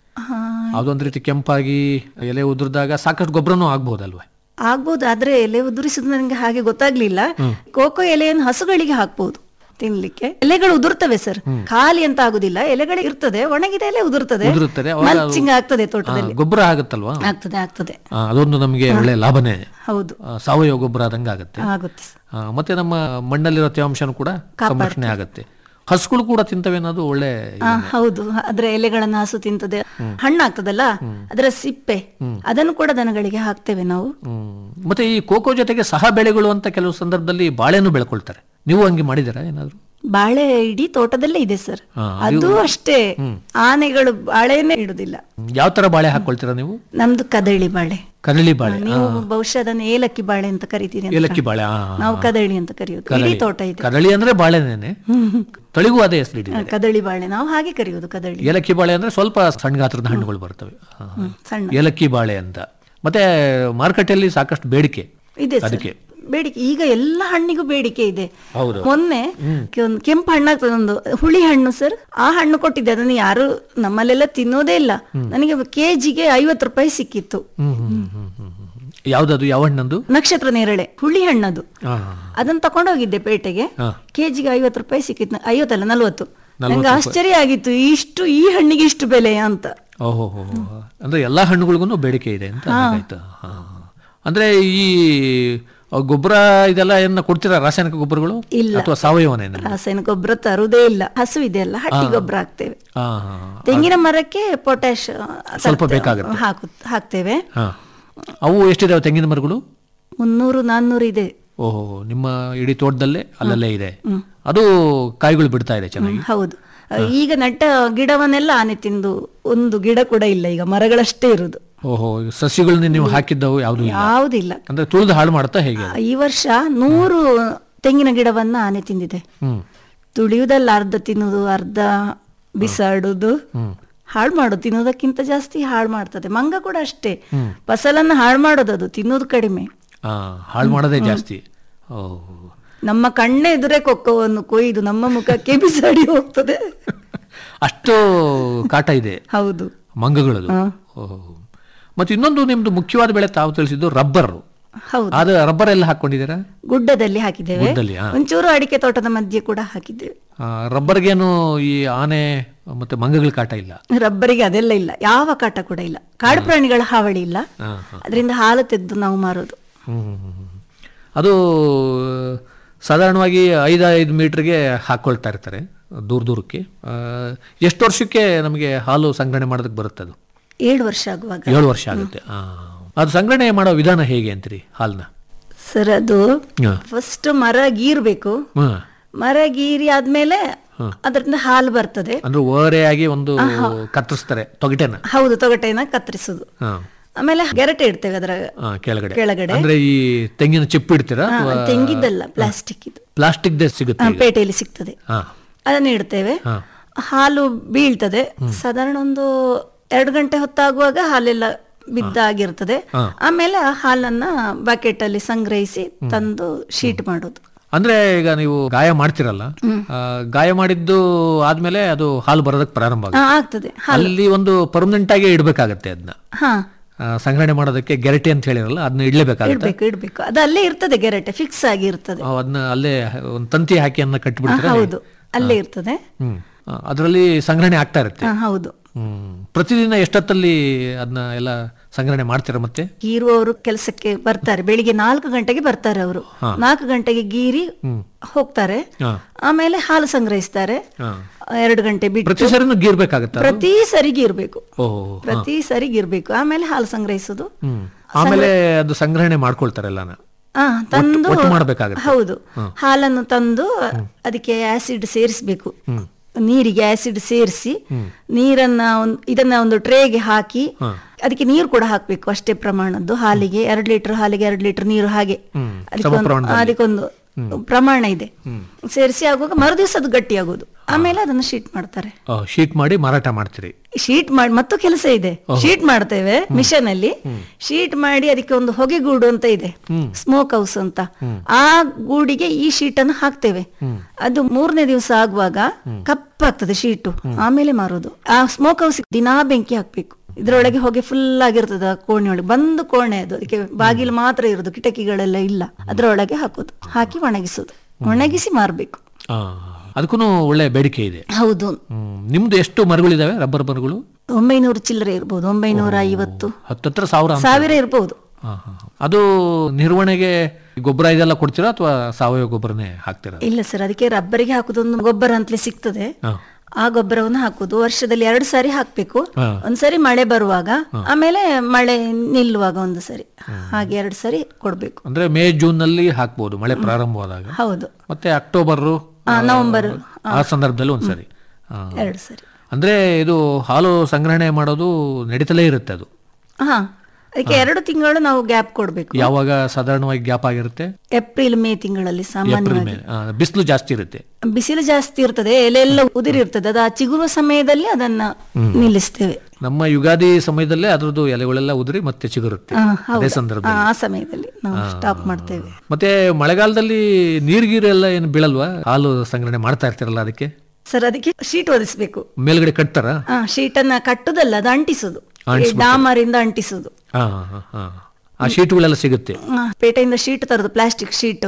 ಅದೊಂದು ರೀತಿ ಕೆಂಪಾಗಿ ಎಲೆ ಉದುರಿದಾಗ ಸಾಕಷ್ಟು ಗೊಬ್ಬರನೂ ಆಗ್ಬಹುದಲ್ವೇ ಆಗ್ಬೋದು ಆದ್ರೆ ಎಲೆ ಉದುರಿಸುದು ನನಗೆ ಹಾಗೆ ಗೊತ್ತಾಗ್ಲಿಲ್ಲ ಕೋಕೋ ಎಲೆಯನ್ನು ಹಸುಗಳಿಗೆ ಹಾಕ್ಬೋದು ತಿನ್ಲಿಕ್ಕೆ ಎಲೆಗಳು ಉದುರ್ತವೆ ಸರ್ ಖಾಲಿ ಅಂತ ಆಗುದಿಲ್ಲ ಎಲೆಗಳು ಇರ್ತದೆ ಒಣಗಿದ ಎಲೆ ಉದುರ್ತದೆ ಉದುರುತ್ತದೆ, ಅವಾಗ ಅದು- ಮಲ್ಚಿಂಗ್ ಆಗ್ತದೆ ಆ, ತೋಟದಲ್ಲಿ ಗೊಬ್ಬರ ಆಗುತ್ತಲ್ವಾ ಆಗ್ತದೆ ಆಗ್ತದೆ ಆ, ಅದೊಂದು ನಮಗೆ ಒಳ್ಳೆ ಲಾಭನೇ ಹೌದು ಆ, ಸಾವಯವ ಗೊಬ್ಬರ ಆದಂಗೆ ಆಗುತ್ತೆ ಆಗುತ್ತೆ ಸರ್. ಆ, ಮತ್ತೆ ನಮ್ಮ ಮಣ್ಣಲ್ಲಿರೋ ತೇವಾಂಶನೂ ಕೂಡ ಸಂರಕ್ಷಣೆ ಆಗುತ್ತೆ ಹಸುಗಳು ಕೂಡ ತಿಂತವೆ ಅನ್ನೋದು ಒಳ್ಳೆ ಆ, ಹೌದು ಅದರ ಎಲೆಗಳನ್ನ ಹಸು ತಿಂತದೆ ಹಣ್ಣಾಗ್ತದಲ್ಲ ಅದರ ಸಿಪ್ಪೆ ಅದನ್ನು ಕೂಡ ದನಗಳಿಗೆ ಹಾಕ್ತೇವೆ ನಾವು ಹ್ಮ್. ಮತ್ತೆ ಈ ಕೋಕೋ ಜೊತೆಗೆ ಸಹ ಬೆಳೆಗಳು ಅಂತ ಕೆಲವು ಸಂದರ್ಭದಲ್ಲಿ ಬಾಳೆನೂ ಬೆಳ್ಕೊಳ್ತಾರೆ ನೀವು ಹಂಗೆ ಮಾಡಿದ್ದೀರಾ ಏನಾದ್ರು ಬಾಳೆ ಇಡೀ ತೋಟದಲ್ಲೇ ಇದೆ ಸರ್ ಹಾ, ಅದು ಅಷ್ಟೇ ಆನೆಗಳು ಬಾಳೆನೇ ಇಡುದಿಲ್ಲ ಯಾವ ತರ ಬಾಳೆ ಹಾಕೊಳ್ತೀರಾ ನೀವು ನಮ್ದು ಕದಳಿ ಬಾಳೆ ಕರಳಿ ಬಾಳೆ ನೀವು ಬಹುಶಃ ಅದನ್ನ ಏಲಕ್ಕಿ ಬಾಳೆ ಅಂತ ಕರಿತೀರಿ ಅಂತ ಏಲಕ್ಕಿ ಬಾಳೆ ಆ, ಆ, ನಾವು ಕದಳಿ ಅಂತ ಕರೆಯೋದು ಇಡೀ ಕರಳಿ. ತೋಟ ಇದೆ ಕರಳಿ ಅಂದ್ರೆ ಬಾಳೆನೇನೆ ತಳಿಗೂ ಅದೇ ಹೆಸರು ಆ, ಕದಳಿ ಬಾಳೆ ನಾವು ಹಾಗೆ ಕರೆಯೋದು ಕದಳಿ ಏಲಕ್ಕಿ ಬಾಳೆ ಅಂದ್ರೆ ಸ್ವಲ್ಪ ಸಣ್ಣ ಗಾತ್ರದ ಹಣ್ಣುಗಳು ಬರ್ತವೆ ಆ, ಹ್ಮ್, ಸಣ್ಣ ಏಲಕ್ಕಿ ಬಾಳೆ ಅಂತ ಮತ್ತೆ ಮಾರುಕಟ್ಟೆಯಲ್ಲಿ ಸಾಕಷ್ಟು ಬೇಡಿಕೆ ಇದೆ ಸರ್ ಅದಕ್ಕೆ ಬೇಡಿಕೆ ಈಗ ಎಲ್ಲ ಹಣ್ಣಿಗೂ ಬೇಡಿಕೆ ಇದೆ ಹೌದು. ಮೊನ್ನೆ ಒಂದು ಕೆಂಪು ಹಣ್ಣಾಗ್ತದೆ ಒಂದು ಹುಳಿ ಹಣ್ಣು ಸರ್ ಆ ಹಣ್ಣು ಕೊಟ್ಟಿದ್ದೆ ಅದನ್ನು ಯಾರು ನಮ್ಮಲ್ಲೆಲ್ಲ ತಿನ್ನೋದೇ ಇಲ್ಲ ನನಗೆ ಕೆಜಿಗೆ ಐವತ್ತು ರೂಪಾಯಿ ಸಿಕ್ಕಿತ್ತು ಹ್ಮ್ ಹ್ಮ್ ಹ್ಮ್ ಹ್ಮ್ ಹ್ಮ್. ಯಾವ್ದದು ಯಾವ ಹಣ್ಣಂದು ನಕ್ಷತ್ರ ನೇರಳೆ ಹುಳಿ ಹಣ್ಣದು ಆ, ಅದನ್ನ ತಕೊಂಡೋಗಿದ್ದೆ ಪೇಟೆಗೆ ಹಾ. ಕೆಜಿಗೆ ಐವತ್ತು ರೂಪಾಯಿ ಸಿಕ್ಕಿತ್ತು ಐವತ್ತಲ್ಲ ನಲ್ವತ್ತು ನಂಗೆ ಆಶ್ಚರ್ಯ ಆಗಿತ್ತು ಇಷ್ಟು ಈ ಹಣ್ಣಿಗೆ ಇಷ್ಟು ಬೆಲೆ ಅಂತ ಓಹೋ ಹೋ ಹೋ. ಅಂದ್ರೆ ಎಲ್ಲಾ ಹಣ್ಣುಗಳಿಗೂ ಬೇಡಿಕೆ ಇದೆ ಅಂತ ಆಯ್ತು ಅಂದ್ರೆ ಈ ಗೊಬ್ಬರ ಇದೆಲ್ಲ ಏನ ಕೊಡ್ತೀರಾ ರಾಸಾಯನಿಕ ಗೊಬ್ಬರಗಳು ಇಲ್ಲ. ಅಥವಾ ಸಾವಯವನೇ ರಾಸಾಯನಿಕ ಗೊಬ್ಬರ ತರುವುದೇ ಇಲ್ಲ ಹಸು ಇದೆಯಲ್ಲ ಹಟ್ಟಿ ಗೊಬ್ಬರ ಹಾಕ್ತೇವೆ ಹಾ ತೆಂಗಿನ ಮರಕ್ಕೆ ಪೊಟ್ಯಾಶ್ ಸ್ವಲ್ಪ ಬೇಕಾಗುತ್ತೆ. ಹಾಕು ಹಾಕ್ತೇವೆ ಹಾ ಅವು ಎಷ್ಟಿದಾವೆ ತೆಂಗಿನ ಮರಗಳು ಮುನ್ನೂರು ನಾನ್ನೂರು ಇದೆ ಓಹೋ ನಿಮ್ಮ ಇಡೀ ತೋಟದಲ್ಲೇ ಅಲ್ಲಲ್ಲೇ ಇದೆ ಅದು ಕಾಯಿಗಳು ಬಿಡ್ತಾ ಇದೆ ಚೆನ್ನಾಗಿ ಹೌದು ಈಗ ನೆಟ್ಟ ಗಿಡವನ್ನೆಲ್ಲ ಆನೆ ತಿಂದು ಒಂದು ಗಿಡ ಕೂಡ ಇಲ್ಲ ಈಗ ಮರಗಳಷ್ಟೇ ಇರುದು ಓಹೋ ಈ ಸಸ್ಯಗಳನ್ನ ನೀವು ಹಾಕಿದ್ದವು ಯಾವುದು ಇಲ್ಲ ಯಾವುದಿಲ್ಲ ಅಂದ್ರೆ ತುಳಿದು ಹಾಳು ಮಾಡುತ್ತಾ ಹೇಗೆ ಅದು? ಈ ವರ್ಷ ನೂರು ತೆಂಗಿನ ಗಿಡವನ್ನ ಆನೆ ತಿಂದಿದೆ ಹ್ಮ್ ತುಳಿಯುವುದಲ್ಲ ಅರ್ಧ ತಿನ್ನುವುದು ಅರ್ಧ ಬಿಸಾಡುದು ಹಾಳು ಮಾಡೋದು ತಿನ್ನೋದಕ್ಕಿಂತ ಜಾಸ್ತಿ ಹಾಳು ಮಾಡ್ತದೆ ಮಂಗ ಕೂಡ ಅಷ್ಟೇ ಫಸಲನ್ನ ಹಾಳು ಮಾಡೋದು ಅದು ತಿನ್ನೋದು ಕಡಿಮೆ ಆ ಹಾಳು ಮಾಡೋದೇ ಜಾಸ್ತಿ ಓ ನಮ್ಮ ಕಣ್ಣೆ ಎದುರೇ ಕೊಕ್ಕವನ್ನು ಕೊಯ್ದು ನಮ್ಮ ಮುಖಕ್ಕೆ ಬಿಸಾಡಿ ಹೋಗ್ತದೆ ಅಷ್ಟು ಕಾಟ ಇದೆ ಹೌದು ಮಂಗಗಳದು ಓಹೋ ಮತ್ತೆ ಇನ್ನೊಂದು ನಿಮ್ದು ಮುಖ್ಯವಾದ ಬೆಳೆ ತಾವು ತಿಳಿಸಿದ್ದು ರಬ್ಬರ್ ಹೌದು ಅದು ರಬ್ಬರ್ ಎಲ್ಲ ಹಾಕೊಂಡಿದ್ದೀರಾ ಗುಡ್ಡದಲ್ಲಿ ಹಾಕಿದ್ದೇವೆ ಗುಡ್ಡದಲ್ಲಿ, ಆ. ಒಂಚೂರು ಅಡಿಕೆ ತೋಟದ ಮಧ್ಯೆ ಕೂಡ ಹಾಕಿದ್ದೇವೆ ಆ, ರಬ್ಬರ್ಗೇನು ಈ ಆನೆ ಮತ್ತೆ ಮಂಗಗಳ ಕಾಟ ಇಲ್ಲ ರಬ್ಬರಿಗೆ ಅದೆಲ್ಲ ಇಲ್ಲ ಯಾವ ಕಾಟ ಕೂಡ ಇಲ್ಲ ಕಾಡು ಪ್ರಾಣಿಗಳ ಹಾವಳಿ ಇಲ್ಲ ಹಾ, ಅದರಿಂದ ಹಾಲು ತೆಗೆದು ನಾವು ಮಾರೋದು ಹ್ಮ್, ಹ್ಮ್, ಹ್ಮ್. ಅದು ಸಾಧಾರಣವಾಗಿ ಐದು ಐದು ಮೀಟರ್ಗೆ ಹಾಕೊಳ್ತಾ ಇರ್ತಾರೆ ದೂರ ದೂರಕ್ಕೆ ಆ, ಎಷ್ಟು ವರ್ಷಕ್ಕೆ ನಮಗೆ ಹಾಲು ಸಂಗ್ರಹಣೆ ಮಾಡೋದಕ್ಕೆ ಬರುತ್ತೆ ಅದು ಏಳು ವರ್ಷ ಆಗುವಾಗ ಏಳು ವರ್ಷ ಆಗುತ್ತೆ ಆ. ಅದು ಸಂಗ್ರಹಣೆ ಮಾಡೋ ವಿಧಾನ ಹೇಗೆ ಅಂತೀರಿ ಹಾಲನ್ನ ಸರ್ ಅದು ಹಾ. ಫಸ್ಟ್ ಮರ ಗೀರ್ಬೇಕು ಹ್ಮ್. ಮರ ಗೀರಿ ಆದ್ಮೇಲೆ ಅದರಿಂದ ಹಾಲು ಬರ್ತದೆ ಅಂದ್ರೆ ಓರೆಯಾಗಿ ಒಂದು ಕತ್ತರಿಸ್ತಾರೆ ತೊಗಟೆನ ಹೌದು ತೊಗಟೆನ ಕತ್ತರಿಸುದು ಹಾ. ಆಮೇಲೆ ಗೆರಟೆ ಇಡ್ತೇವೆ ಅದರ ಆ, ಕೆಳಗಡೆ ಕೆಳಗಡೆ. ಅಂದ್ರೆ ಈ ತೆಂಗಿನ ಚಿಪ್ಪು ಇಡ್ತೀರಾ ಹಾ, ಅಥವಾ ತೆಂಗಿದ್ದಲ್ಲ ಪ್ಲಾಸ್ಟಿಕ್ ಇದು ಪ್ಲಾಸ್ಟಿಕ್ ಸಿಗುತ್ತೆ ಹಾ, ಈಗ? ಪೇಟೆಯಲ್ಲಿ ಸಿಗ್ತದೆ ಹಾ ಅದನ್ನ ಇಡ್ತೇವೆ ಹಾ. ಹಾಲು ಬೀಳ್ತದೆ ಸಾಧಾರಣ ಒಂದು ಎರಡು ಗಂಟೆ ಹೊತ್ತಾಗುವಾಗ ಹಾಲೆಲ್ಲ ಬಿದ್ದಾಗಿರ್ತದೆ ಆಮೇಲೆ ಆ ಹಾಲನ್ನ ಬಕೆಟ್ ಅಲ್ಲಿ ಸಂಗ್ರಹಿಸಿ ತಂದು ಶೀಟ್ ಮಾಡೋದು ಅಂದ್ರೆ ಈಗ ನೀವು ಗಾಯ ಮಾಡ್ತಿರಲ್ಲ ಆ, ಗಾಯ ಮಾಡಿದ್ದು ಆದ್ಮೇಲೆ ಅದು ಹಾಲು ಬರೋದಕ್ಕೆ ಪ್ರಾರಂಭ ಹಾ, ಆಗುತ್ತೆ ಆಗ್ತದೆ ಅಲ್ಲಿ ಒಂದು ಪರ್ಮನೆಂಟ್ ಆಗಿ ಇಡ್ಬೇಕಾಗತ್ತೆ ಅದನ್ನ ಹಾ ಆ, ಸಂಗ್ರಹಣೆ ಮಾಡೋದಕ್ಕೆ ಗೆರಟೆ ಅಂತ ಹೇಳಿರಲ್ಲ ಅದನ್ನ ಇಡ್ಲೇಬೇಕಾಗುತ್ತೆ ಇಡ್ಬೇಕು ಇಡ್ಬೇಕು ಅದು ಅಲ್ಲೇ ಇರ್ತದೆ ಗೆರಟೆ ಫಿಕ್ಸ್ ಆಗಿ ಇರ್ತದೆ ಅದನ್ನ ಅಲ್ಲೇ ಒಂದು ತಂತಿ ಹಾಕಿ ಅದನ್ನ ಹಾ, ಕಟ್ಟಿಬಿಡ್ತಾರೆ ಹೌದು ಅಲ್ಲೇ ಇರ್ತದೆ ಹ್ಮ್ ಅದರಲ್ಲಿ ಸಂಗ್ರಹಣೆ ಆಗ್ತಾ ಇರುತ್ತೆ ಹಾ, ಹೌದು ಹ್ಮ್ ಪ್ರತಿದಿನ ಎಷ್ಟೊತ್ತಲ್ಲಿ ಅದನ್ನ ಎಲ್ಲ ಸಂಗ್ರಹಣೆ ಮಾಡ್ತೀರಾ ಮತ್ತೆ ಗೀರುವವರು ಕೆಲಸಕ್ಕೆ ಬರ್ತಾರೆ ಬೆಳಿಗ್ಗೆ ನಾಲ್ಕು ಗಂಟೆಗೆ ಬರ್ತಾರೆ ಅವರು ನಾಲ್ಕು ಗಂಟೆಗೆ ಗೀರಿ ಹೋಗ್ತಾರೆ ಹಾ. ಆಮೇಲೆ ಹಾಲು ಸಂಗ್ರಹಿಸ್ತಾರೆ ಹಾ. ಎರಡು ಗಂಟೆ ಬಿಟ್ಟು ಪ್ರತಿ ಸರಿನೂ ಗೀರ್ಬೇಕಾಗತ್ತ ಪ್ರತಿ ಸರಿಗೆ ಇರ್ಬೇಕು ಓಹೋ ಪ್ರತಿ ಸರಿಗೆ ಇರ್ಬೇಕು ಆಮೇಲೆ ಹಾಲು ಸಂಗ್ರಹಿಸೋದು ಹ್ಮ್ ಆಮೇಲೆ ಅದು ಸಂಗ್ರಹಣೆ ಮಾಡ್ಕೊಳ್ತಾರೆ ಎಲ್ಲಾನ ಆ, ತಂದು ಒಟ್ಟು ಮಾಡ್ಬೇಕಾಗತ್ತೆ. ಹೌದು ಹಾಲನ್ನು ತಂದು ಅದಕ್ಕೆ ಆಸಿಡ್ ಸೇರಿಸಬೇಕು ನೀರಿಗೆ ಆಸಿಡ್ ಸೇರಿಸಿ ನೀರನ್ನ ಒಂದ್- ಇದನ್ನ ಒಂದು ಟ್ರೇಗೆ ಹಾಕಿ ಅದಕ್ಕೆ ನೀರು ಕೂಡ ಹಾಕ್ಬೇಕು ಅಷ್ಟೇ ಪ್ರಮಾಣದ್ದು ಹಾಲಿಗೆ ಎರಡು ಲೀಟರ್ ಹಾಲಿಗೆ ಎರಡು ಲೀಟರ್ ನೀರು ಹಾಗೆ ಅದಕ್ಕೊಂದು ಅದಕ್ಕೊಂದು ಪ್ರಮಾಣ ಇದೆ ಸೇರಿಸಿ ಆಗುವಾಗ ಮರುದಿವಸ ಅದು ಗಟ್ಟಿ ಆಗೋದು ಆಮೇಲೆ ಅದನ್ನು ಶೀಟ್ ಮಾಡ್ತಾರೆ ಶೀಟ್ ಮಾಡಿ ಮಾರಾಟ ಮಾಡ್ತೀರಿ ಶೀಟ್ ಮಾಡಿ ಮತ್ತು ಕೆಲಸ ಇದೆ ಶೀಟ್ ಮಾಡ್ತೇವೆ ಮಿಷನ್ ಅಲ್ಲಿ ಶೀಟ್ ಮಾಡಿ ಅದಕ್ಕೆ ಒಂದು ಹೊಗೆಗೂಡು ಅಂತ ಇದೆ ಸ್ಮೋಕ್ ಹೌಸ್ ಅಂತ ಆ ಗೂಡಿಗೆ ಈ ಶೀಟ್ ಅನ್ನು ಹಾಕ್ತೇವೆ ಅದು ಮೂರನೇ ದಿವಸ ಆಗುವಾಗ ಕಪ್ಪಾಗ್ತದೆ ಶೀಟು ಆಮೇಲೆ ಮಾರೋದು ಆ ಸ್ಮೋಕ್ ಹೌಸ್ ದಿನಾ ಬೆಂಕಿ ಹಾಕ್ಬೇಕು ಇದ್ರೊಳಗೆ ಹೊಗೆ ಫುಲ್ ಆಗಿರ್ತದೆ ಆ ಕೋಣೆ ಒಳಗೆ ಬಂದು ಕೋಣೆ ಅದು ಅದಕ್ಕೆ ಬಾಗಿಲು ಮಾತ್ರ ಇರೋದು ಕಿಟಕಿಗಳೆಲ್ಲ ಇಲ್ಲ ಅದ್ರೊಳಗೆ ಹಾಕೋದು ಹಾಕಿ ಒಣಗಿಸೋದು ಒಣಗಿಸಿ ಮಾರ್ಬೇಕು ಆ, ಅದಕ್ಕೂ ಒಳ್ಳೆ ಬೇಡಿಕೆ ಇದೆ ಹೌದು ಹ್ಮ್. ನಿಮ್ದು ಎಷ್ಟು ಮರಗಳಿದಾವೆ ರಬ್ಬರ್ ಮರಗಳು ಒಂಬೈನೂರು ಚಿಲ್ಲರೆ ಇರ್ಬೋದು ಒಂಬೈನೂರ ಐವತ್ತು ಹತ್ತತ್ರ ಸಾವಿರ ಅಂತ. ಸಾವಿರ ಇರ್ಬೋದು ಆ, ಆ, ಆ. ಅದು ನಿರ್ವಹಣೆಗೆ ಗೊಬ್ಬರ ಇದೆಲ್ಲ ಕೊಡ್ತೀರಾ ಅಥವಾ ಸಾವಯವ ಗೊಬ್ಬರನೇ ಹಾಕ್ತೀರಾ ಇಲ್ಲ ಸರ್ ಅದಕ್ಕೆ ರಬ್ಬರಿಗೆ ಹಾಕುದೊಂದು ಗೊಬ್ಬರ ಅಂತಲೇ ಸಿಗ್ತದೆ ಹಾ. ಆ ಗೊಬ್ಬರವನ್ನು ಹಾಕುದು ವರ್ಷದಲ್ಲಿ ಎರಡು ಸಾರಿ ಹಾಕ್ಬೇಕು ಹಾ. ಒಂದ್ಸರಿ ಮಳೆ ಬರುವಾಗ ಆಮೇಲೆ ಮಳೆ ನಿಲ್ಲುವಾಗ ಒಂದು ಸರಿ ಹಾಗೆ ಎರಡು ಸರಿ ಕೊಡ್ಬೇಕು ಅಂದ್ರೆ ಮೇ ಜೂನ್ ನಲ್ಲಿ ಹಾಕ್ಬೋದು ಮಳೆ ಪ್ರಾರಂಭವಾದಾಗ ಹೌದು ಮತ್ತೆ ಅಕ್ಟೋಬರ್ ಆ, ನವೆಂಬರ್ ಆ ಸಂದರ್ಭದಲ್ಲಿ ಒಂದ್ಸರಿ ಆ. ಎರಡು ಸರಿ ಅಂದ್ರೆ ಇದು ಹಾಲು ಸಂಗ್ರಹಣೆ ಮಾಡೋದು ನಡೀತಲೇ ಇರುತ್ತೆ ಅದು ಹಾ ಅದಕ್ಕೆ ಎರಡು ತಿಂಗಳು ನಾವು ಗ್ಯಾಪ್ ಕೊಡ್ಬೇಕು ಯಾವಾಗ ಸಾಧಾರಣವಾಗಿ ಗ್ಯಾಪ್ ಆಗಿರುತ್ತೆ ಏಪ್ರಿಲ್ ಮೇ ತಿಂಗಳಲ್ಲಿ ಏಪ್ರಿಲ್ ಸಾಮಾನ್ಯವಾಗಿ ಮೇಲೆ ಆ, ಬಿಸಿಲು ಜಾಸ್ತಿ ಇರುತ್ತೆ ಬಿಸಿಲು ಜಾಸ್ತಿ ಇರ್ತದೆ ಎಲೆಲ್ಲ ಉದುರಿರ್ತದೆ ಅದು ಆ ಚಿಗುರುವ ಸಮಯದಲ್ಲಿ ಅದನ್ನ ನಿಲ್ಲಿಸ್ತೇವೆ ನಮ್ಮ ಯುಗಾದಿ ಸಮಯದಲ್ಲೇ ಅದ್ರದ್ದು ಎಲೆಗಳೆಲ್ಲ ಉದುರಿ ಮತ್ತೆ ಚಿಗುರುತ್ತೆ ಆ, ಅದೇ ಹೌದು. ಸಂದರ್ಭದಲ್ಲಿ ಆ ಸಮಯದಲ್ಲಿ ನಾವು ಸ್ಟಾಪ್ ಮಾಡ್ತೇವೆ ಮತ್ತೆ ಮಳೆಗಾಲದಲ್ಲಿ ನೀರ್ಗೀರು ಎಲ್ಲ ಏನು ಬೀಳಲ್ವಾ ಹಾಲು ಸಂಗ್ರಹಣೆ ಮಾಡ್ತಾ ಇರ್ತೀರಲ್ಲ ಅದಕ್ಕೆ ಸರ್ ಅದಕ್ಕೆ ಶೀಟ್ ಒದಿಸ್ಬೇಕು ಮೇಲ್ಗಡೆ ಕಟ್ತಾರ ಆ ಶೀಟನ್ನ ಕಟ್ಟುದಲ್ಲ ಅದು ಅಂಟಿಸುದು ಈ ಡಾಮರಿಂದ ಅಂಟಿಸುದು ಹಾ ಹಾ, ಹಾ. ಆ ಶೀಟ್ಗಳೆಲ್ಲ ಸಿಗುತ್ತೆ ಆ, ಪೇಟೆಯಿಂದ ಶೀಟ್ ತರೋದು ಪ್ಲಾಸ್ಟಿಕ್ ಶೀಟ್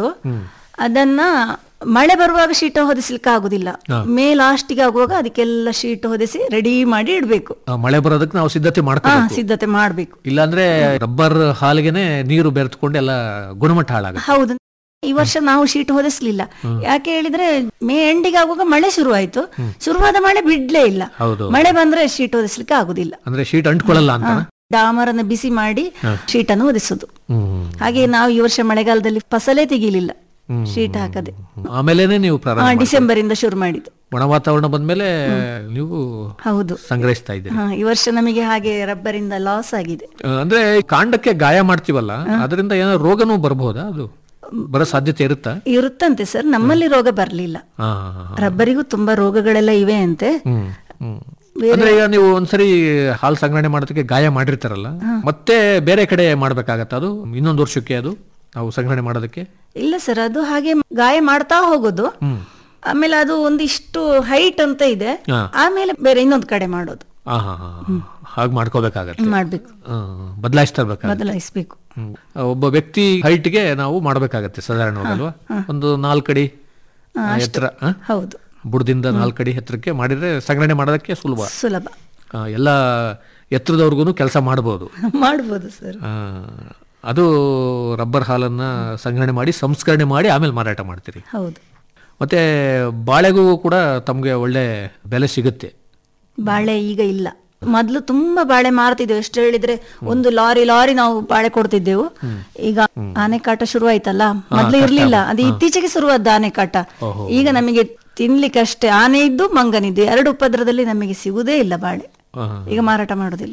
ಅದನ್ನ ಮಳೆ ಬರುವಾಗ ಶೀಟ್ ಹೊದಿಸ್ಲಿಕ್ಕೆ ಆಗುದಿಲ್ಲ ಮೇ ಲಾಸ್ಟಿಗೆ ಆಗುವಾಗ ಅದಕ್ಕೆಲ್ಲ ಶೀಟ್ ಹೊದಿಸಿ ರೆಡಿ ಮಾಡಿ ಇಡ್ಬೇಕು ಆ, ಮಳೆ ಬರೋದಕ್ಕೆ ನಾವು ಸಿದ್ಧತೆ ಹಾ ಮಾಡ್ಕೋಬೇಕು ಸಿದ್ಧತೆ ಮಾಡ್ಬೇಕು ಇಲ್ಲಾಂದ್ರೆ ರಬ್ಬರ್ ಹಾಲಿಗೆನೆ ನೀರು ಬೆರೆತ್ಕೊಂಡು ಎಲ್ಲ ಗುಣಮಟ್ಟ ಹಾಳಾಗುತ್ತೆ ಹೌದು ಈ ವರ್ಷ ನಾವು ಶೀಟ್ ಹೊದಿಸ್ಲಿಲ್ಲ ಯಾಕೆ ಹೇಳಿದ್ರೆ ಮೇ ಎಂಡಿಗೆ ಆಗುವಾಗ ಮಳೆ ಶುರುವಾಯ್ತು ಶುರುವಾದ ಮಳೆ ಬಿಡ್ಲೇ ಇಲ್ಲ ಹೌದು. ಮಳೆ ಬಂದ್ರೆ ಶೀಟ್ ಹೊದಿಸ್ಲಿಕ್ಕೆ ಆಗುದಿಲ್ಲ ಅಂದ್ರೆ ಶೀಟ್ ಅಂಟ್ಕೊಳ್ಳಲ್ಲ ಅಂತ ಡಾಮರನ್ನ ಬಿಸಿ ಮಾಡಿ ಶೀಟನ್ನು ಹೊದಿಸೋದು ಹ್ಮ್ ಹಾಗೆ ನಾವು ಈ ವರ್ಷ ಮಳೆಗಾಲದಲ್ಲಿ ಫಸಲೇ ತೆಗಿಲಿಲ್ಲ ಶೀಟ್ ಹಾಕದೆ ಆಮೇಲೇನೆ ನೀವು ಪ್ರಾರಂಭ ಆ, ಮಾಡಿ. ಡಿಸೆಂಬರ್ ಇಂದ ಶುರು ಮಾಡಿದ್ದು ಒಣ ವಾತಾವರಣ ಬಂದ್ಮೇಲೆ ನೀವು ಹೌದು ಸಂಗ್ರಹಿಸ್ತಾ ಇದ್ದೀರಿ ಹಾ, ಈ ವರ್ಷ ನಮಗೆ ಹಾಗೆ ರಬ್ಬರಿಂದ ಲಾಸ್ ಆಗಿದೆ ಆ, ಅಂದ್ರೆ ಕಾಂಡಕ್ಕೆ ಗಾಯ ಮಾಡ್ತೀವಲ್ಲ ಅದರಿಂದ ಏನೋ ರೋಗನೂ ಬರಬಹುದಾ ಅದು ಬರೋ ಸಾಧ್ಯತೆ ಇರುತ್ತಾ ಇರುತ್ತಂತೆ ಸರ್ ನಮ್ಮಲ್ಲಿ ರೋಗ ಬರ್ಲಿಲ್ಲ ಹಾ ರಬ್ಬರಿಗೂ ತುಂಬಾ ರೋಗಗಳೆಲ್ಲ ಇವೆ ಅಂತೆ ಹ್ಮ್ ಹ್ಮ್. ಅಂದ್ರೆ ಈಗ ನೀವು ಒಂದ್ಸರಿ ಹಾಲು ಸಂಗ್ರಹಣೆ ಮಾಡೋದಕ್ಕೆ ಗಾಯ ಮಾಡಿರ್ತಾರಲ್ಲ ಮತ್ತೆ ಬೇರೆ ಕಡೆ ಮಾಡ್ಬೇಕಾಗತ್ತ ಅದು ಇನ್ನೊಂದು ವರ್ಷಕ್ಕೆ ಅದು ನಾವು ಸಂಗ್ರಹಣೆ ಮಾಡೋದಕ್ಕೆ ಇಲ್ಲ ಸರ್ ಅದು ಹಾಗೆ ಗಾಯ ಮಾಡ್ತಾ ಹೋಗೋದು ಆಮೇಲೆ ಅದು ಒಂದಿಷ್ಟು ಹೈಟ್ ಅಂತ ಇದೆ ಹಾ. ಆಮೇಲೆ ಬೇರೆ ಇನ್ನೊಂದು ಕಡೆ ಮಾಡೋದು ಹಾ ಹಾ ಹಾ ಹಾಗೆ ಮಾಡ್ಕೋಬೇಕಾಗತ್ತೆ ಮಾಡ್ಬೇಕು ಬದಲಾಯಿಸ್ತಾ ಇರ್ಬೇಕಾಗತ್ತೆ ಬದಲಾಯಿಸ್ಬೇಕು ಹ್ಮ್. ಒಬ್ಬ ವ್ಯಕ್ತಿ ಹೈಟ್ಗೆ ನಾವು ಮಾಡಬೇಕಾಗತ್ತೆ ಸಾಧಾರಣವಾಗಿ ಅಲ್ವಾ ಒಂದು ನಾಲ್ಕಡಿ ಎತ್ತರ ಆ? ಹೌದು ಬುಡದಿಂದ ನಾಲ್ಕಡಿ ಎತ್ತರಕ್ಕೆ ಮಾಡಿದ್ರೆ ಸಂಗ್ರಹಣೆ ಮಾಡೋದಕ್ಕೆ ಸುಲಭ ಸುಲಭ ಆ, ಎಲ್ಲ ಎತ್ತರದವ್ರಿಗೂ ಕೆಲಸ ಮಾಡಬಹುದು ಮಾಡ್ಬೋದು ಸರ್ ಆ, ಅದು ರಬ್ಬರ್ ಹಾಲನ್ನ ಸಂಗ್ರಹಣೆ ಮಾಡಿ ಸಂಸ್ಕರಣೆ ಮಾಡಿ ಆಮೇಲೆ ಮಾರಾಟ ಮಾಡ್ತೀರಿ ಹೌದು ಮತ್ತೆ ಬಾಳೆಗೂ ಕೂಡ ತಮಗೆ ಒಳ್ಳೆ ಬೆಲೆ ಸಿಗುತ್ತೆ ಬಾಳೆ ಈಗ ಇಲ್ಲ ಮೊದ್ಲು ತುಂಬಾ ಬಾಳೆ ಮಾರ್ತಿದ್ದೆವು ಎಷ್ಟು ಹೇಳಿದ್ರೆ ಒಂದು ಲಾರಿ ಲಾರಿ ನಾವು ಬಾಳೆ ಕೊಡ್ತಿದ್ದೆವು ಈಗ ಆನೆ ಕಾಟ ಶುರು ಆಯ್ತಲ್ಲ ಮೊದ್ಲು ಇರ್ಲಿಲ್ಲ ಅದು ಇತ್ತೀಚೆಗೆ ಶುರುವಾದ ಆನೆ ಕಾಟ ಈಗ ನಮಗೆ ತಿನ್ಲಿಕ್ಕೆ ಅಷ್ಟೇ ಆನೆ ಇದ್ದು ಮಂಗನಿದ್ದು ಎರಡು ಉಪದ್ರದಲ್ಲಿ ನಮಗೆ ಸಿಗುದೇ ಇಲ್ಲ ಬಾಳೆ ಆ, ಈಗ ಮಾರಾಟ ಮಾಡೋದಿಲ್ಲ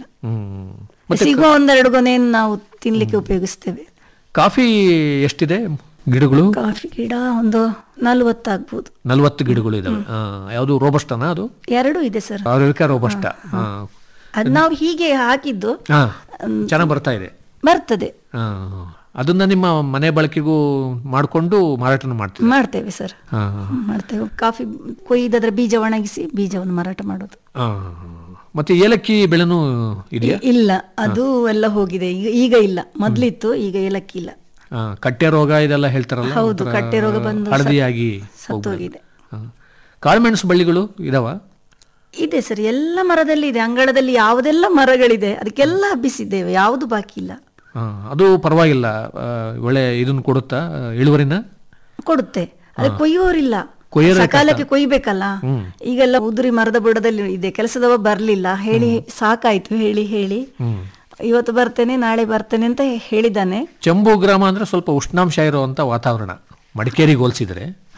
ಹ್ಮ್ ಸಿಗುವ ಒಂದೆರಡು ಗೊನೆಯನ್ನು ನಾವು ತಿನ್ಲಿಕ್ಕೆ ಉಪಯೋಗಿಸ್ತೇವೆ ಕಾಫಿ ಎಷ್ಟಿದೆ ಗಿಡಗಳು ಕಾಫಿ ಗಿಡ ಒಂದು ನಲ್ವತ್ತಾಗ್ಬೋದು ನಲ್ವತ್ತು ಗಿಡಗಳು ಇದಾವೆ ಆ, ಯಾವುದು ರೋಬಸ್ಟನಾ ಅದು ಎರಡು ಇದೆ ಸರ್ ಅರೇಬಿಕಾ ರೋಬಸ್ಟ ಆ. ಅದ್ ನಾವು ಹೀಗೆ ಹಾಕಿದ್ದು ಆ, ಚೆನ್ನಾಗ್ ಬರ್ತಾ ಇದೆ ಬರ್ತದೆ ಆ, ಅದನ್ನ ನಿಮ್ಮ ಮನೆ ಬಳಕೆಗೂ ಮಾಡಿಕೊಂಡು ಮಾರಾಟನ ಮಾಡ್ತೀವಿ ಮಾಡ್ತೇವೆ ಸರ್ ಮಾಡ್ತೇವೆ ಕಾಫಿ ಕೊಯ್ದದ್ರ ಬೀಜ ಒಣಗಿಸಿ ಬೀಜವನ್ನು ಮಾರಾಟ ಮಾಡೋದು ಮತ್ತೆ ಏಲಕ್ಕಿ ಬೆಳೆನೂ ಇದೆಯಾ ಇಲ್ಲ ಅದು ಎಲ್ಲ ಹೋಗಿದೆ ಈಗ ಈಗ ಇಲ್ಲ ಮೊದ್ಲಿತ್ತು ಈಗ ಏಲಕ್ಕಿ ಇಲ್ಲ ಆ, ಕಟ್ಟೆ ರೋಗ ಇದೆಲ್ಲ ಹೇಳ್ತಾರಲ್ಲ ಹೌದು, ಒಂಥರ ಕಟ್ಟೆ ರೋಗ ಬಂದು ಹಳದಿಯಾಗಿ ಸತ್ತೋಗಿದೆ ಆ. ಕಾಳುಮೆಣಸು ಬಳ್ಳಿಗಳು ಇದಾವ ಇದೆ ಸರ್ ಎಲ್ಲ ಮರದಲ್ಲಿ ಇದೆ ಅಂಗಳದಲ್ಲಿ ಯಾವುದೆಲ್ಲ ಮರಗಳಿದೆ ಅದಕ್ಕೆಲ್ಲ ಹಬ್ಬಿಸಿದ್ದೇವೆ ಯಾವುದು ಬಾಕಿ ಇಲ್ಲ ಆ, ಅದು ಪರವಾಗಿಲ್ಲ ಆ, ಒಳ್ಳೆ ಇದನ್ನ ಕೊಡುತ್ತಾ ಆ, ಇಳುವರಿನ ಕೊಡುತ್ತೆ ಅದು ಕೊಯ್ಯೋರಿಲ್ಲ ಕೊಯ್ಯೋರೇ ಸಕಾಲಕ್ಕೆ ಕೊಯ್ಬೇಕಲ್ಲ ಈಗೆಲ್ಲ ಉದುರಿ ಮರದ ಬುಡದಲ್ಲಿ ಇದೆ ಕೆಲಸದವ ಬರ್ಲಿಲ್ಲ ಹೇಳಿ ಸಾಕಾಯ್ತು ಹೇಳಿ ಹೇಳಿ ಇವತ್ತು ಬರ್ತೇನೆ ನಾಳೆ ಬರ್ತೇನೆ ಅಂತ ಹೇಳಿದ್ದಾನೆ ಚಂಬು ಗ್ರಾಮ ಅಂದ್ರೆ ಸ್ವಲ್ಪ ಉಷ್ಣಾಂಶ ಇರುವಂತ ವಾತಾವರಣ ಮಡಿಕೇರಿಗೆ ಹೋಲಿಸಿದ್ರೆ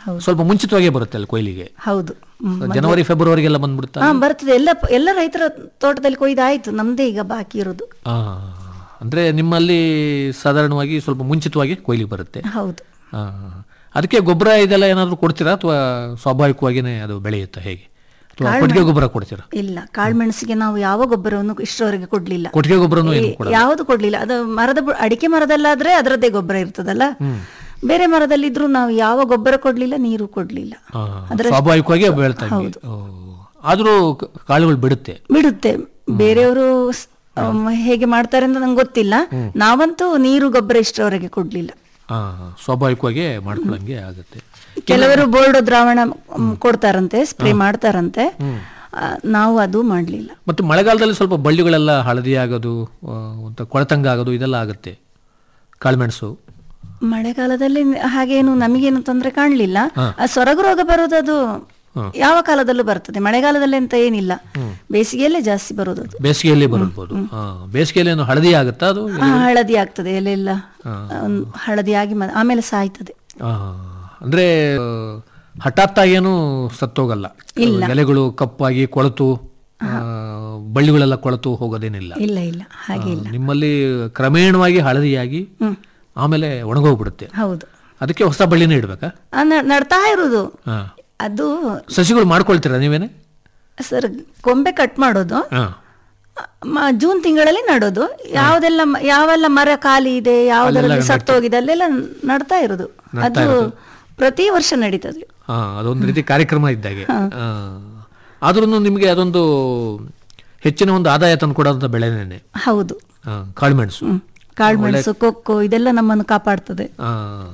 ಸ್ವಲ್ಪ ಮುಂಚಿತವಾಗೇ ಬರುತ್ತೆ ಅಲ್ಲಿ ಕೊಯ್ಲಿಗೆ ಹೌದು ಹ್ಮ್. ಜನವರಿ ಫೆಬ್ರವರಿಗೆಲ್ಲ ಬಂದ್ಬಿಡುತ್ತಾ ಹಾ ಬರ್ತದೆ ಎಲ್ಲ ಎಲ್ಲ ರೈತರ ತೋಟದಲ್ಲಿ ಕೊಯ್ದಾಯ್ತು ನಮ್ದೇ ಈಗ ಬಾಕಿ ಇರೋದು ಆ, ಅಂದ್ರೆ ನಿಮ್ಮಲ್ಲಿ ಸಾಧಾರಣವಾಗಿ ಸ್ವಲ್ಪ ಮುಂಚಿತವಾಗಿ ಕೊಯ್ಲಿಗೆ ಬರುತ್ತೆ ಹೌದು ಆ, ಅದಕ್ಕೆ ಗೊಬ್ಬರ ಇದೆಲ್ಲ ಏನಾದರೂ ಕೊಡ್ತೀರಾ ಅಥವಾ ಸ್ವಾಭಾವಿಕವಾಗಿಯೇ ಅದು ಬೆಳೆಯುತ್ತಾ ಹೇಗೆ ಅಥವಾ ಕೊಟ್ಟಿಗೆ ಗೊಬ್ಬರ ಕೊಡ್ತೀರಾ ಇಲ್ಲ ಕಾಳುಮೆಣಸಿಗೆ ನಾವು ಯಾವ ಗೊಬ್ಬರವನ್ನು ಇಷ್ಟರವರೆಗೆ ಕೊಡ್ಲಿಲ್ಲ ಕೊಟ್ಟಿಗೆ ಗೊಬ್ಬರನೂ ಏನು ಈ- ಯಾವುದು ಕೊಡ್ಲಿಲ್ಲ ಅದು ಮರದ ಬು- ಅಡಿಕೆ ಮರದಲ್ಲಾದ್ರೆ ಅದರದ್ದೇ ಗೊಬ್ಬರ ಇರ್ತದಲ್ಲ ಬೇರೆ ಮರದಲ್ಲಿದ್ರು ನಾವು ಯಾವ ಗೊಬ್ಬರ ಕೊಡ್ಲಿಲ್ಲ ನೀರು ಕೊಡ್ಲಿಲ್ಲ ಆ, ಅದರ ಸ್ವಾಭಾವಿಕವಾಗಿ ಬೆಳ್ತಾ ಇದ್ವಿ ಓ. ಆದ್ರೂ ಕ- ಕಾಳುಗಳು ಬಿಡುತ್ತೆ ಬಿಡುತ್ತೆ ಬೇರೆಯವರು ಸ್- ಅಮ್, ಹೇಗೆ ಮಾಡ್ತಾರೆ ಅಂತ ನಂಗೆ ಗೊತ್ತಿಲ್ಲ ನಾವಂತೂ ನೀರು ಗೊಬ್ಬರ ಇಷ್ಟರವರೆಗೆ ಕೊಡ್ಲಿಲ್ಲ ಆ, ಸ್ವಾಭಾವಿಕವಾಗಿ ಮಾಡ್ಕೊಳ್ಳಂಗೆ ಆಗುತ್ತೆ ಕೆಲವರು ಬೋರ್ಡ್ ದ್ರಾವಣ ಮ್, ಕೊಡ್ತಾರಂತೆ ಸ್ಪ್ರೇ ಮಾಡ್ತಾರಂತೆ ಆ, ನಾವು ಅದು ಮಾಡ್ಲಿಲ್ಲ ಮತ್ತು ಮಳೆಗಾಲದಲ್ಲಿ ಸ್ವಲ್ಪ ಬಳ್ಳಿಗಳೆಲ್ಲ ಹಳದಿ ಆಗೋದು ಆ, ಒಂಥರ ಕೊಳತಂಗ ಆಗೋದು ಇದೆಲ್ಲ ಆಗುತ್ತೆ ಕಾಳುಮೆಣಸು ಮಳೆಗಾಲದಲ್ಲಿ ಹಾಗೇನು ನಮಗೇನು ತೊಂದರೆ ಕಾಣಲಿಲ್ಲ ಆ ಸೊರಗು ರೋಗ ಬರೋದು ಅದು ಯಾವ ಕಾಲದಲ್ಲೂ ಬರ್ತದೆ ಮಳೆಗಾಲದಲ್ಲಿ ಅಂತ ಏನಿಲ್ಲ ಬೇಸಿಗೆಯಲ್ಲೇ ಜಾಸ್ತಿ ಬರೋದು ಅದು ಬೇಸಿಗೆಯಲ್ಲಿ ಬರಬಹುದು ಬೇಸಿಗೆಯಲ್ಲಿ ಏನು ಹಳದಿ ಆಗುತ್ತಾ ಅದು ಆ, ಹಳದಿ ಆಗ್ತದೆ ಎಲೆಲ್ಲ ಒಂದು ಹಳದಿ ಆಗಿ ಮ- ಆಮೇಲೆ ಸಾಯ್ತದೆ ಆ, ಅಂದ್ರೆ ಆ, ಹಠಾತ್ತಾಗಿ ಏನು ಸತ್ತೋಗಲ್ಲ ಎಲೆಗಳು ಕಪ್ಪಾಗಿ ಕೊಳತು ಆ, ಬಳ್ಳಿಗಳೆಲ್ಲ ಕೊಳತು ಹೋಗೋದೇನಿಲ್ಲ ಇಲ್ಲ ಇಲ್ಲ ಹಾಗೆ ಇಲ್ಲ ನಿಮ್ಮಲ್ಲಿ ಕ್ರಮೇಣವಾಗಿ ಹಳದಿಯಾಗಿ ಆಮೇಲೆ ಒಣಗೋಗ್ಬಿಡುತ್ತೆ ಹೌದು ಅದಕ್ಕೆ ಹೊಸ ಬಳ್ಳಿನೇ ಇಡ್ಬೇಕಾ ಆ, ನ- ನಡ್ತಾ ಇರುವುದು ಹಾ. ಅದು ಸಸಿಗಳು ಮಾಡ್ಕೊಳ್ತೀರಾ ನೀವೇನೆ ಸರ್ ಕೊಂಬೆ ಕಟ್ ಮಾಡೋದು ಹಾ ಮ- ಜೂನ್ ತಿಂಗಳಲ್ಲಿ ನಡೋದು ಯಾವ್ದೆಲ್ಲ ಮ- ಯಾವೆಲ್ಲ ಮರ ಖಾಲಿ ಇದೆ ಯಾವ್ದರಲ್ಲಿ ಸತ್ತೋಗಿದೆ ಅಲ್ಲೆಲ್ಲ ನಡ್ತಾ ಇರೋದು ಅದು ಪ್ರತಿ ವರ್ಷ ನಡೀತದೆ ಹಾ ಅದೊಂದು ರೀತಿ ಕಾರ್ಯಕ್ರಮ ಇದ್ದಾಗೆ ಆದ್ರೂ ನಿಮಗೆ ಅದೊಂದು ಹೆಚ್ಚಿನ ಒಂದು ಆದಾಯ ತಂದು ಕೊಡೋಂಥ ಬೆಳೆನೇನೆ ಹೌದು ಆ, ಕಾಳುಮೆಣಸು ಹ್ಮ್. ಕಾಳುಮೆಣಸು ಕೊಕ್ಕೋ ಇದೆಲ್ಲ ನಮ್ಮನ್ನು ಕಾಪಾಡ್ತದೆ ಆ,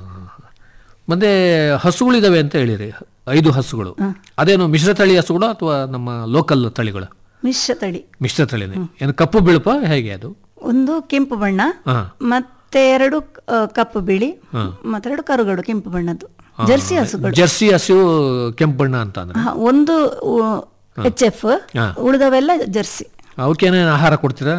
ಮತ್ತೆ ಹಸುಗಳಿದಾವೆ ಅಂತ ಹೇಳಿರಿ ಐದು ಹಸುಗಳು ಅದೇನು ಮಿಶ್ರ ತಳಿ ಹಸುಗಳು ಅಥವಾ ನಮ್ಮ ಲೋಕಲ್ ತಳಿಗಳು ಮಿಶ್ರ ತಳಿ ಮಿಶ್ರ ತಳಿನೇ ಏನು ಕಪ್ಪು ಬಿಳುಪ ಹೇಗೆ ಅದು ಒಂದು ಕೆಂಪು ಬಣ್ಣ ಹಾ ಮತ್ತೆ ಎರಡು ಆ, ಕಪ್ಪು ಬಿಳಿ ಮತ್ತೆರಡು ಕರುಗಳು ಕೆಂಪು ಬಣ್ಣದ್ದು ಜರ್ಸಿ ಹಸುಗಳು ಜರ್ಸಿ ಹಸು ಕೆಂಪು ಬಣ್ಣ ಅಂತ ಅಂದ್ರೆ ಹ, ಒಂದು ಎಚ್ ಎಫ್ ಹಾ. ಉಳಿದವೆಲ್ಲ ಜರ್ಸಿ ಅವಕ್ಕೇನೇನು ಆಹಾರ ಕೊಡ್ತೀರಾ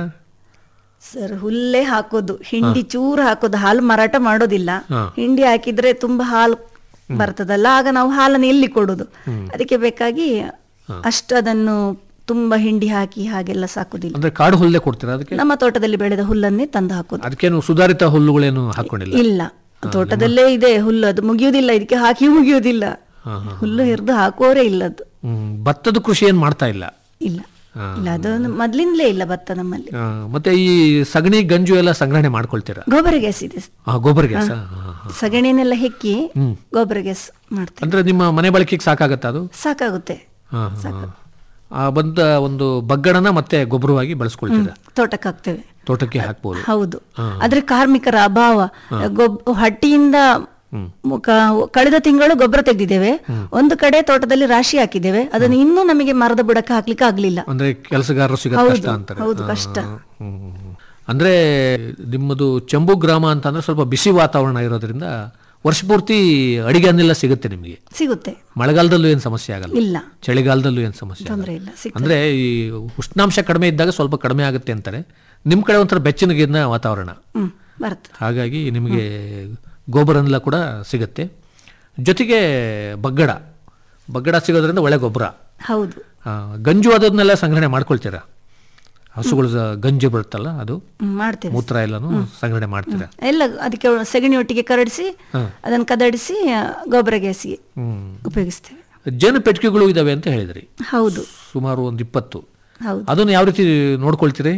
ಸರ್ ಹುಲ್ಲೇ ಹಾಕೋದು ಹಿಂಡಿ ಚೂರು ಹಾಕೋದು ಹಾಲು ಮಾರಾಟ ಮಾಡೋದಿಲ್ಲ ಹಿಂಡಿ ಹಾಕಿದ್ರೆ ತುಂಬಾ ಹಾಲು ಬರ್ತದಲ್ಲ ಆಗ ನಾವು ಹಾಲನ್ನು ಎಲ್ಲಿ ಕೊಡೋದು ಅದಕ್ಕೆ ಬೇಕಾಗಿ ಅಷ್ಟು ಅದನ್ನು ತುಂಬಾ ಹಿಂಡಿ ಹಾಕಿ ಹಾಗೆಲ್ಲ ಸಾಕುದಿಲ್ಲ ಅಂದ್ರೆ ಕಾಡು ಹುಲ್ಲೇ ಕೊಡ್ತೀರಾ ಅದಕ್ಕೆ ನಮ್ಮ ತೋಟದಲ್ಲಿ ಬೆಳೆದ ಹುಲ್ಲನ್ನೇ ತಂದು ಹಾಕೋದು ಅದಕ್ಕೇನು ಸುಧಾರಿತ ಹುಲ್ಲುಗಳೇನು ಹಾಕೊಂಡಿಲ್ಲ ಇಲ್ಲ ತೋಟದಲ್ಲೇ ಇದೆ ಹುಲ್ಲು ಅದು ಮುಗಿಯುವುದಿಲ್ಲ ಇದಕ್ಕೆ ಹಾಕಿ ಮುಗಿಯುವುದಿಲ್ಲ ಹುಲ್ಲು ಹಿರಿದು ಹಾಕುವವರೇ ಇಲ್ಲದ್ದು ಹ್ಮ್, ಭತ್ತದ ಕೃಷಿ ಏನು ಮಾಡ್ತಾ ಇಲ್ಲ ಇಲ್ಲ ಇಲ್ಲ ಅದು ಮೊದ್ಲಿಂದಲೇ ಇಲ್ಲ ಭತ್ತ ನಮ್ಮಲ್ಲಿ ಆ, ಮತ್ತೆ ಈ ಸಗಣಿ ಗಂಜು ಎಲ್ಲ ಸಂಗ್ರಹಣೆ ಮಾಡ್ಕೊಳ್ತೀರಾ ಗೊಬ್ಬರ ಗ್ಯಾಸ್ ಇದೆ ಆ ಗೊಬ್ಬರ ಗ್ಯಾಸ ಸಗಣಿನೆಲ್ಲ ಹೆಕ್ಕಿ ಗೊಬ್ಬರ ಗ್ಯಾಸ್ ಮಾಡ್ತೇವೆ ಅಂದ್ರೆ ನಿಮ್ಮ ಮನೆ ಬಳಕೆಗೆ ಸಾಕಾಗತ್ತಾ ಅದು ಸಾಕಾಗುತ್ತೆ ಹಾ, ಹಾ, ಹಾ. ಆ ಬಂದ ಒಂದು ಬಗ್ಗಡನ ಮತ್ತೆ ಗೊಬ್ಬರವಾಗಿ ಬಳಸ್ಕೊಳ್ತೀರಾ ತೋಟಕ್ಕೆ ಹಾಕ್ತೇವೆ ತೋಟಕ್ಕೆ ಹಾಕ್ಬೋದು ಹೌದು ಆದ್ರೆ ಕಾರ್ಮಿಕರ ಅಭಾವ ಗೊಬ್ ಹಟ್ಟಿಯಿಂದ ಮುಖ ಕಳೆದ ತಿಂಗಳು ಗೊಬ್ಬರ ತೆಗೆದಿದ್ದೇವೆ ಒಂದು ಕಡೆ ತೋಟದಲ್ಲಿ ರಾಶಿ ಹಾಕಿದ್ದೇವೆ ಅದನ್ನು ಇನ್ನೂ ನಮಗೆ ಮರದ ಬುಡಕ್ಕೆ ಹಾಕ್ಲಿಕ್ಕೆ ಆಗ್ಲಿಲ್ಲ ಅಂದ್ರೆ ಕೆಲಸಗಾರರು ಸಿಗೋದು ಕಷ್ಟ ಅಂತಾರೆ ಹೌದು ಕಷ್ಟ ಹ್ಮ್, ಹ್ಮ್, ಹ್ಮ್. ಅಂದ್ರೆ ನಿಮ್ಮದು ಚಂಬು ಗ್ರಾಮ ಅಂತಂದ್ರೆ ಸ್ವಲ್ಪ ಬಿಸಿ ವಾತಾವರಣ ಇರೋದ್ರಿಂದ ವರ್ಷ ಪೂರ್ತಿ ಅಡಿಗೆ ಅನ್ನೆಲ್ಲ ಸಿಗುತ್ತೆ ನಿಮಗೆ ಸಿಗುತ್ತೆ ಮಳೆಗಾಲದಲ್ಲೂ ಏನು ಸಮಸ್ಯೆ ಆಗಲ್ಲ ಇಲ್ಲ ಚಳಿಗಾಲದಲ್ಲೂ ಏನು ಸಮಸ್ಯೆ ಆಗಲ್ಲ ತೊಂದರೆ ಇಲ್ಲ ಸಿಗ್ ಅಂದ್ರೆ ಈ ಉಷ್ಣಾಂಶ ಕಡಿಮೆ ಇದ್ದಾಗ ಸ್ವಲ್ಪ ಕಡಿಮೆ ಆಗುತ್ತೆ ಅಂತಾರೆ ನಿಮ್ ಕಡೆ ಒಂಥರ ಬೆಚ್ಚನಗಿನ ವಾತಾವರಣ ಹ್ಮ್ ಬರ್ತದೆ ಹಾಗಾಗಿ ನಿಮಗೆ ಗೊಬ್ಬರನೆಲ್ಲ ಕೂಡ ಸಿಗುತ್ತೆ ಜೊತೆಗೆ ಬಗ್ಗಡ ಬಗ್ಗಡ ಸಿಗೋದ್ರಿಂದ ಒಳ್ಳೆ ಗೊಬ್ಬರ ಹೌದು ಆ, ಗಂಜು ಅದನ್ನೆಲ್ಲ ಸಂಗ್ರಹಣೆ ಮಾಡ್ಕೊಳ್ತೀರಾ ಹಸುಗಳ ಗಂಜು ಬರುತ್ತಲ್ಲ ಅದು ಹ್ಮ್, ಮಾಡ್ತೇವೆ ಮೂತ್ರ ಎಲ್ಲಾನು ಸಂಗ್ರಹಣೆ ಮಾಡ್ತೀರಾ ಎಲ್ಲ ಅದಕ್ಕೆ ಸೆಗಣಿ ಒಟ್ಟಿಗೆ ಕರಡಿಸಿ ಅದನ್ನು ಕದಡಿಸಿ ಆ, ಗೊಬ್ಬರ ಗ್ಯಾಸಿಗೆ ಹ್ಮ್ ಉಪಯೋಗಿಸ್ತೇವೆ ಜೇನು ಪೆಟ್ಟಿಗೆಗಳು ಇದಾವೆ ಅಂತ ಹೇಳಿದ್ರಿ ಹೌದು ಸುಮಾರು ಒಂದು ಇಪ್ಪತ್ತು ಹೌದು ಅದನ್ನು ಯಾವ ರೀತಿ ನೋಡ್ಕೊಳ್ತೀರಿ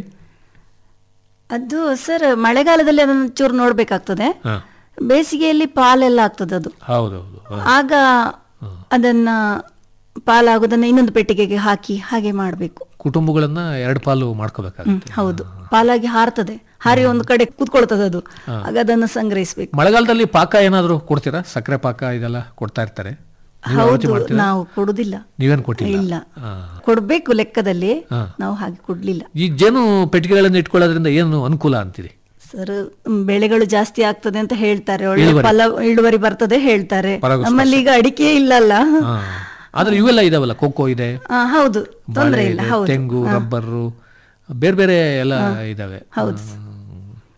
ಅದು ಸರ್ ಮಳೆಗಾಲದಲ್ಲಿ ಅದನ್ನು ಚೂರು ನೋಡ್ಬೇಕಾಗ್ತದೆ ಹಾ ಬೇಸಿಗೆಯಲ್ಲಿ ಪಾಲೆಲ್ಲ ಆಗ್ತದೆ ಅದು ಹೌದೌದು ಆಗ ಅದನ್ನ ಪಾಲಾಗೋದನ್ನ ಇನ್ನೊಂದು ಪೆಟ್ಟಿಗೆಗೆ ಹಾಕಿ ಹಾಗೆ ಮಾಡಬೇಕು ಕುಟುಂಬಗಳನ್ನ ಎರಡು ಪಾಲು ಮಾಡ್ಕೋಬೇಕಾಗುತ್ತೆ ಹೌದು ಪಾಲಾಗಿ ಹಾರ್ತದೆ ಹಾರಿ ಒಂದು ಕಡೆ ಕೂತ್ಕೊಳ್ತದೆ ಅದು ಆಗ ಅದನ್ನು ಸಂಗ್ರಹಿಸಬೇಕು ಮಳೆಗಾಲದಲ್ಲಿ ಪಾಕ ಏನಾದರೂ ಕೊಡ್ತೀರಾ ಸಕ್ಕರೆ ಪಾಕ ಇದೆಲ್ಲ ಕೊಡ್ತಾ ಇರ್ತಾರೆ ನೀವು ಯಾವ ರೀತಿ ಹೌದು ಮಾಡ್ತೀರಾ? ನಾವು ಕೊಡುದಿಲ್ಲ ನೀವೇನು ಕೊಟ್ಟಿಲ್ಲ ಇಲ್ಲ ಹಾ. ಕೊಡ್ಬೇಕು ಲೆಕ್ಕದಲ್ಲಿ ನಾವು ಹಾಗೆ ಕೊಡ್ಲಿಲ್ಲ ಈ ಜೇನು ಪೆಟ್ಟಿಗೆಗಳನ್ನು ಇಟ್ಕೊಳ್ಳೋದ್ರಿಂದ ಏನು ಅನುಕೂಲ ಅಂತೀರಿ ಸರ್ ಬೆಳೆಗಳು ಜಾಸ್ತಿ ಆಗ್ತದೆ ಅಂತ ಹೇಳ್ತಾರೆ ಒಳ್ಳೆ ಫಲ ಇಳುವರಿ ಬರ್ತದೆ ಹೇಳ್ತಾರೆ ನಮ್ಮಲ್ಲಿ ಈಗ ಅಡಿಕೆ ಇಲ್ಲಲ್ಲ ಹಾ. ಆದ್ರೆ ಇವೆಲ್ಲ ಇದಾವಲ್ಲ ಕೊಕ್ಕೋ ಇದೆ ಆ, ಹೌದು ತೊಂದರೆ ಬಾಳೆ ಇಲ್ಲ ಇದೆ, ಹೌದು ತೆಂಗು ರಬ್ಬರು ಬೇರೆ ಬೇರೆ ಎಲ್ಲ ಇದಾವೆ ಹೌದು. ಹ್ಮ್.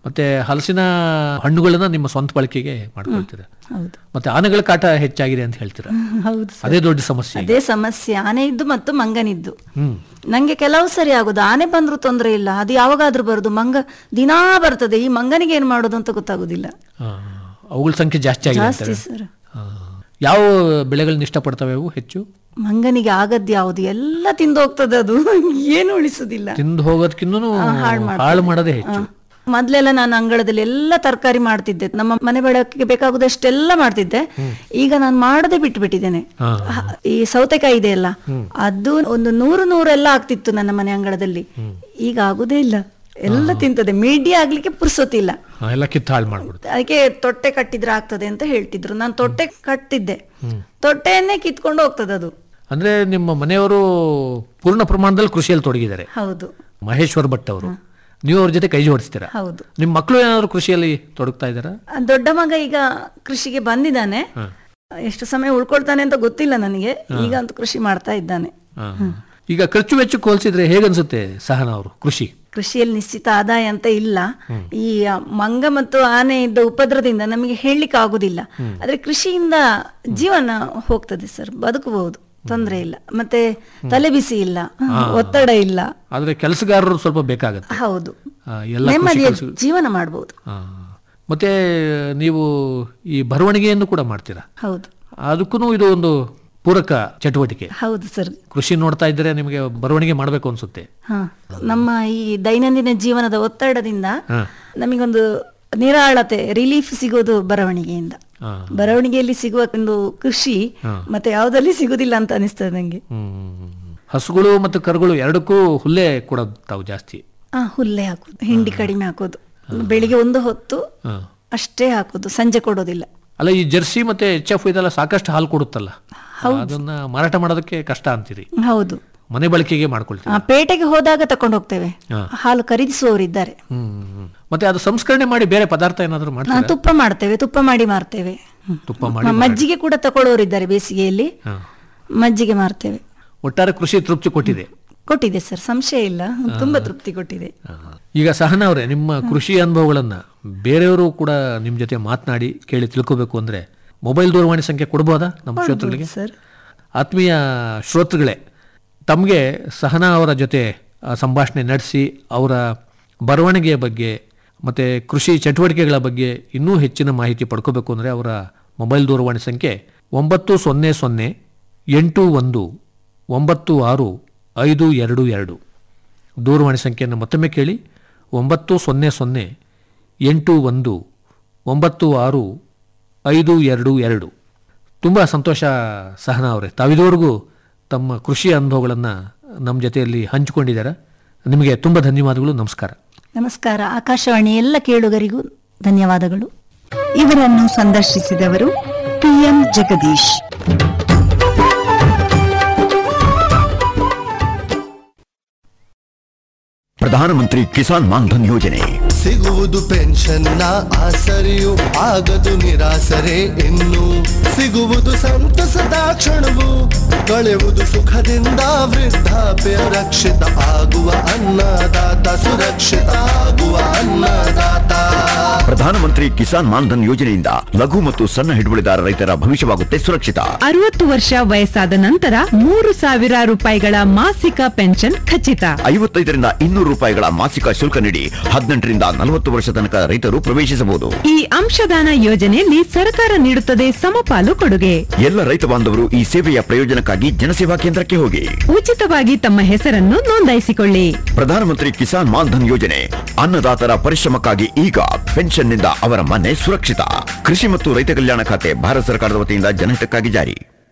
ಮತ್ತೆ ಹಲಸಿನ ಹಣ್ಣುಗಳನ್ನ ನಿಮ್ಮ ಸ್ವಂತ ಬಳಕೆಗೆ ಮಾಡ್ಕೊಳ್ತೀರಾ ಹೌದು ಮತ್ತೆ ಆನೆಗಳ ಕಾಟ ಹೆಚ್ಚಾಗಿದೆ ಅಂತ ಹೇಳ್ತೀರಾ ಹೌದು ಸರ್. ಅದೇ ದೊಡ್ಡ ಸಮಸ್ಯೆ ಈಗ. ಅದೇ ಸಮಸ್ಯೆ ಆನೆ ಇದ್ದು ಮತ್ತು ಮಂಗನಿದ್ದು ಹ್ಮ್ ನಂಗೆ ಕೆಲವು ಸರಿ ಆಗುದು ಆನೆ ಬಂದ್ರು ತೊಂದರೆ ಇಲ್ಲ ಅದು ಯಾವಾಗಾದ್ರೂ ಬರುದು ಮಂಗ ದಿನಾ ಬರ್ತದೆ ಈ ಮಂಗನಿಗೆ ಏನ್ ಮಾಡೋದು ಅಂತ ಗೊತ್ತಾಗುದಿಲ್ಲ ಆ, ಅವುಗಳ ಸಂಖ್ಯೆ ಜಾಸ್ತಿ ಆಗಿದೆ ಜಾಸ್ತಿ ಅಂತಾರೆ. ಸರ್ ಆ, ಯಾವ ಬೆಳೆಗಳನ್ನ ಇಷ್ಟಪಡ್ತವೆ ಅವು ಹೆಚ್ಚು ಮಂಗನಿಗೆ ಆಗದ್ ಯಾವುದು ಎಲ್ಲ ತಿಂದು ಹೋಗ್ತದೆ ಅದು ಏನು ಉಳಿಸುದಿಲ್ಲ ತಿಂದು ಹೋಗೋದಕ್ಕಿನ್ನೂ ಆ, ಹಾಳ್ ಮಾಡ್ತದೆ. ಹಾಳು ಮಾಡೋದೇ ಹೆಚ್ಚು ಆ. ಮೊದ್ಲೆಲ್ಲ ನಾನು ಅಂಗಳದಲ್ಲಿ ಎಲ್ಲ ತರಕಾರಿ ಮಾಡ್ತಿದ್ದೆ ನಮ್ಮ ಮನೆ ಬೆಳಕಿಗೆ ಬೇಕಾಗುದಷ್ಟೆಲ್ಲ ಮಾಡ್ತಿದ್ದೆ ಈಗ ನಾನು ಮಾಡದೆ ಬಿಟ್ಟು ಬಿಟ್ಟಿದ್ದೇನೆ ಹಾ. ಈ ಸೌತೆಕಾಯಿ ಇದೆಯಲ್ಲ ಅದು ಒಂದು ನೂರು ನೂರೆಲ್ಲ ಆಗ್ತಿತ್ತು ನನ್ನ ಮನೆ ಅಂಗಳದಲ್ಲಿ ಈಗ ಆಗುದೇ ಇಲ್ಲ ಎಲ್ಲ ತಿಂತದೆ ಮೀಡಿಯಾ ಆಗ್ಲಿಕ್ಕೆ ಪುರ್ಸೊತ್ತಿಲ್ಲ ಆ, ಎಲ್ಲ ಕಿತ್ತು ಹಾಳು ಮಾಡ್ಬಿಡುತ್ತೆ ಅದಕ್ಕೆ ತೊಟ್ಟೆ ಕಟ್ಟಿದ್ರೆ ಆಗ್ತದೆ ಅಂತ ಹೇಳ್ತಿದ್ರು ನಾನು ತೊಟ್ಟೆ ಕಟ್ತಿದ್ದೆ ತೊಟ್ಟೆಯನ್ನೇ ಕಿತ್ಕೊಂಡು ಹೋಗ್ತದೆ ಅದು ಅಂದ್ರೆ ನಿಮ್ಮ ಮನೆಯವರು ಪೂರ್ಣ ಪ್ರಮಾಣದಲ್ಲಿ ಕೃಷಿಯಲ್ಲಿ ತೊಡಗಿದ್ದಾರೆ ಹೌದು ಮಹೇಶ್ವರ್ ಭಟ್ ಅವರು ನೀವು ಅವ್ರ ಜೊತೆ ಕೈ ಜೋಡಿಸ್ತೀರಾ ಹೌದು ನಿಮ್ಮ ಮಕ್ಕಳು ಏನಾದ್ರು ಕೃಷಿಯಲ್ಲಿ ತೊಡಗ್ತಾ ಇದ್ದಾರಾ ಆ ದೊಡ್ಡ ಮಗ ಈಗ ಕೃಷಿಗೆ ಬಂದಿದ್ದಾನೆ ಎಷ್ಟು ಸಮಯ ಉಳ್ಕೊಳ್ತಾನೆ ಅಂತ ಗೊತ್ತಿಲ್ಲ ನನಗೆ ಈಗ ಅಂತೂ ಕೃಷಿ ಮಾಡ್ತಾ ಇದ್ದಾನೆ ಆ. ಈಗ ಖರ್ಚು ವೆಚ್ಚಕ್ಕೆ ಹೋಲಿಸಿದ್ರೆ ಹೇಗನ್ಸುತ್ತೆ ಸಹನ ಅವರು ಕೃಷಿ ಕೃಷಿಯಲ್ಲಿ ನಿಶ್ಚಿತ ಆದಾಯ ಅಂತ ಇಲ್ಲ ಈ ಆ, ಮಂಗ ಮತ್ತು ಆನೆ ಇದ್ದ ಉಪದ್ರದಿಂದ ನಮಗೆ ಹೇಳಲಿಕ್ಕೆ ಆಗುದಿಲ್ಲ ಆದ್ರೆ ಕೃಷಿಯಿಂದ ಜೀವನ ಹೋಗ್ತದೆ ಸರ್ ಬದುಕಬಹುದು ತೊಂದರೆ ಇಲ್ಲ ಮತ್ತೆ ತಲೆ ಬಿಸಿ ಇಲ್ಲ ಒತ್ತಡ ಇಲ್ಲ ಆದ್ರೆ ಕೆಲಸಗಾರರು ಸ್ವಲ್ಪ ಬೇಕಾಗತ್ತೆ ಹೌದು ಆ, ಎಲ್ಲ ಕೃಷಿ ನೆಮ್ಮದಿಯ ಕೆಲ್ಸ- ಜೀವನ ಮಾಡಬಹುದು ಆ. ಮತ್ತೆ ನೀವು ಈ ಬರವಣಿಗೆಯನ್ನು ಕೂಡ ಮಾಡ್ತೀರಾ ಹೌದು ಅದಕ್ಕೂ ಇದು ಒಂದು ಪೂರಕ ಚಟುವಟಿಕೆ ಹೌದು ಸರ್ ಕೃಷಿ ನೋಡ್ತಾ ಇದ್ರೆ ನಿಮಗೆ ಬರವಣಿಗೆ ಮಾಡಬೇಕು ಅನ್ಸುತ್ತೆ ಹ ನಮ್ಮ ಈ ದೈನಂದಿನ ಜೀವನದ ಒತ್ತಡದಿಂದ ಹಾ. ನಮಗೊಂದು ನಿರಾಳತೆ ರಿಲೀಫ್ ಸಿಗೋದು ಬರವಣಿಗೆಯಿಂದ ಆ. ಬರವಣಿಗೆಯಲ್ಲಿ ಸಿಗುವ ಒಂದು ಖುಷಿ ಮತ್ತೆ ಯಾವುದಲ್ಲಿ ಸಿಗುದಿಲ್ಲ ಅಂತ ಅನಿಸ್ತದೆ ನಂಗೆ ಹ್ಮ್. ಹಸುಗಳು ಮತ್ತು ಕರುಗಳು ಎರಡಕ್ಕೂ ಹುಲ್ಲೆ ಕೊಡೋದು ತಾವು ಜಾಸ್ತಿ ಆ ಹುಲ್ಲೆ ಹಾಕೋದು ಹಿಂಡಿ ಕಡಿಮೆ ಹಾಕೋದು ಬೆಳಿಗ್ಗೆ ಒಂದು ಹೊತ್ತು ಹ. ಅಷ್ಟೇ ಹಾಕೋದು ಸಂಜೆ ಕೊಡೋದಿಲ್ಲ ಅಲ್ಲ ಈ ಜರ್ಸಿ ಮತ್ತೆ ಎಚ್ ಎಫ್ ಇದೆಲ್ಲ ಸಾಕಷ್ಟು ಹಾಲು ಕೊಡುತ್ತಲ್ಲ ಅದನ್ನ ಮಾರಾಟ ಮಾಡೋದಕ್ಕೆ ಕಷ್ಟ ಅಂತೀರಿ ಹೌದು ಮನೆ ಬಳಕೆಗೆ ಮಾಡ್ಕೊಳ್ತೀವಿ ಆ ಪೇಟೆಗೆ ಹೋದಾಗ ತಕೊಂಡು ಹೋಗ್ತೇವೆ ಹಾ. ಹಾಲು ಖರೀದಿಸುವವರಿದ್ದಾರೆ ಹ್ಮ್ ಹ್ಮ್. ಮತ್ತೆ ಅದು ಸಂಸ್ಕರಣೆ ಮಾಡಿ ಬೇರೆ ಪದಾರ್ಥ ಏನಾದ್ರು ನಾ ಮಾಡ್ತೀರಾ ತುಪ್ಪ ಮಾಡ್ತೇವೆ ತುಪ್ಪ ಮಾಡಿ ಮಾರ್ತೇವೆ ತುಪ್ಪ ಮಾಡಿ ಮಜ್ಜಿಗೆ ಕೂಡ ತಗೊಳ್ಳೋರಿದ್ದಾರೆ ಬೇಸಿಗೆಯಲ್ಲಿ ಹಾ. ಮಜ್ಜಿಗೆ ಮಾರ್ತೇವೆ ಒಟ್ಟಾರೆ ಕೃಷಿ ತೃಪ್ತಿ ಕೊಟ್ಟಿದೆ ಕೊಟ್ಟಿದೆ ಸರ್ ಸಂಶಯ ಇಲ್ಲ ತುಂಬಾ ತೃಪ್ತಿ ಕೊಟ್ಟಿದೆ ಈಗ ಸಹನ ಅವರೇ ನಿಮ್ಮ ಕೃಷಿ ಅನುಭವಗಳನ್ನ ಬೇರೆಯವರು ಕೂಡ ನಿಮ್ಮ ಜೊತೆ ಮಾತನಾಡಿ ಕೇಳಿ ತಿಳ್ಕೋಬೇಕು ಅಂದ್ರೆ ಮೊಬೈಲ್ ದೂರವಾಣಿ ಸಂಖ್ಯೆ ಕೊಡ್ಬೋದಾ ನಮ್ಮ ಶ್ರೋತೃಗಳಿಗೆ ಸರ್ ಆತ್ಮೀಯ ಶ್ರೋತೃಗಳೇ ತಮಗೆ ಸಹನಾ ಅವರ ಜೊತೆ ಆ, ಸಂಭಾಷಣೆ ನಡೆಸಿ ಅವರ ಬರವಣಿಗೆಯ ಬಗ್ಗೆ ಮತ್ತು ಕೃಷಿ ಚಟುವಟಿಕೆಗಳ ಬಗ್ಗೆ ಇನ್ನೂ ಹೆಚ್ಚಿನ ಮಾಹಿತಿ ಪಡ್ಕೋಬೇಕು ಅಂದರೆ ಅವರ ಮೊಬೈಲ್ ದೂರವಾಣಿ ಸಂಖ್ಯೆ ಒಂಬತ್ತು ಸೊನ್ನೆ ಸೊನ್ನೆ ಎಂಟು ಒಂದು ಒಂಬತ್ತು ಆರು ಐದು ಎರಡು ಎರಡು ದೂರವಾಣಿ ಸಂಖ್ಯೆಯನ್ನು ಮತ್ತೊಮ್ಮೆ ಕೇಳಿ ಒಂಬತ್ತು ಸೊನ್ನೆ ಸೊನ್ನೆ ಎಂಟು ಒಂದು ಒಂಬತ್ತು ಆರು ಐದು ಎರಡು ಎರಡು ತುಂಬ ಸಂತೋಷ ಸಹನಾ ಅವರೇ ತಾವಿದುವರೆಗೂ ತಮ್ಮ ಕೃಷಿ ಅನುಭವಗಳನ್ನು ನಮ್ಮ ಜೊತೆಯಲ್ಲಿ ಹಂಚಿಕೊಂಡಿದ್ದಾರೆ ನಿಮಗೆ ತುಂಬ ಧನ್ಯವಾದಗಳು ನಮಸ್ಕಾರ ನಮಸ್ಕಾರ ಆಕಾಶವಾಣಿ ಎಲ್ಲ ಕೇಳುಗರಿಗೂ ಧನ್ಯವಾದಗಳು ಇವರನ್ನು ಸಂದರ್ಶಿಸಿದವರು ಪಿಎಂ ಜಗದೀಶ್ ಪ್ರಧಾನಮಂತ್ರಿ ಕಿಸಾನ್ ಮಾನ್ಧನ್ ಯೋಜನೆ ಸಿಗುವುದು ಪೆನ್ಷನ್ನ ಆಸರೆಯು ಆಗದು ನಿರಾಸರೆ ಇನ್ನು ಸಿಗುವುದು ಸಂತಸದ ಕ್ಷಣವು ಕಳೆಯುವುದು ಸುಖದಿಂದ ವೃದ್ಧಾಪ್ಯ ರಕ್ಷಿತ ಆಗುವ ಅನ್ನದಾತ ಸುರಕ್ಷಿತ ಆಗುವ ಅನ್ನದಾತ ಪ್ರಧಾನಮಂತ್ರಿ ಕಿಸಾನ್ ಮಾನ್ಧನ್ ಯೋಜನೆಯಿಂದ ಲಘು ಮತ್ತು ಸಣ್ಣ ಹಿಡುವಳಿದಾರ ರೈತರ ಭವಿಷ್ಯವಾಗುತ್ತೆ ಸುರಕ್ಷಿತ ಅರವತ್ತು ವರ್ಷ ವಯಸ್ಸಾದ ನಂತರ ಮೂರು ಸಾವಿರ ರೂಪಾಯಿಗಳ ಮಾಸಿಕ ಪೆನ್ಷನ್ ಖಚಿತ ಐವತ್ತೈದರಿಂದ ಇನ್ನೂರು ರೂಪಾಯಿಗಳ ಮಾಸಿಕ ಶುಲ್ಕ ನೀಡಿ ಹದಿನೆಂಟರಿಂದ ನಲವತ್ತು ವರ್ಷ ತನಕ ರೈತರು ಪ್ರವೇಶಿಸಬಹುದು ಈ ಅಂಶದಾನ ಯೋಜನೆಯಲ್ಲಿ ಸರ್ಕಾರ ನೀಡುತ್ತದೆ ಸಮಪಾಲು ಕೊಡುಗೆ ಎಲ್ಲ ರೈತ ಬಾಂಧವರು ಈ ಸೇವೆಯ ಪ್ರಯೋಜನಕ್ಕಾಗಿ ಜನಸೇವಾ ಕೇಂದ್ರಕ್ಕೆ ಹೋಗಿ ಉಚಿತವಾಗಿ ತಮ್ಮ ಹೆಸರನ್ನು ನೋಂದಾಯಿಸಿಕೊಳ್ಳಿ ಪ್ರಧಾನಮಂತ್ರಿ ಕಿಸಾನ್ ಮಾನ್ಧನ್ ಯೋಜನೆ ಅನ್ನದಾತರ ಪರಿಶ್ರಮಕ್ಕಾಗಿ ಈಗ ಪೆನ್ಷನ್ನಿಂದ ಅವರ ಮನೆ ಸುರಕ್ಷಿತ ಕೃಷಿ ಮತ್ತು ರೈತ ಕಲ್ಯಾಣ ಖಾತೆ ಭಾರತ ಸರ್ಕಾರದ ವತಿಯಿಂದ ಜನಹಿತಕ್ಕಾಗಿ ಜಾರಿ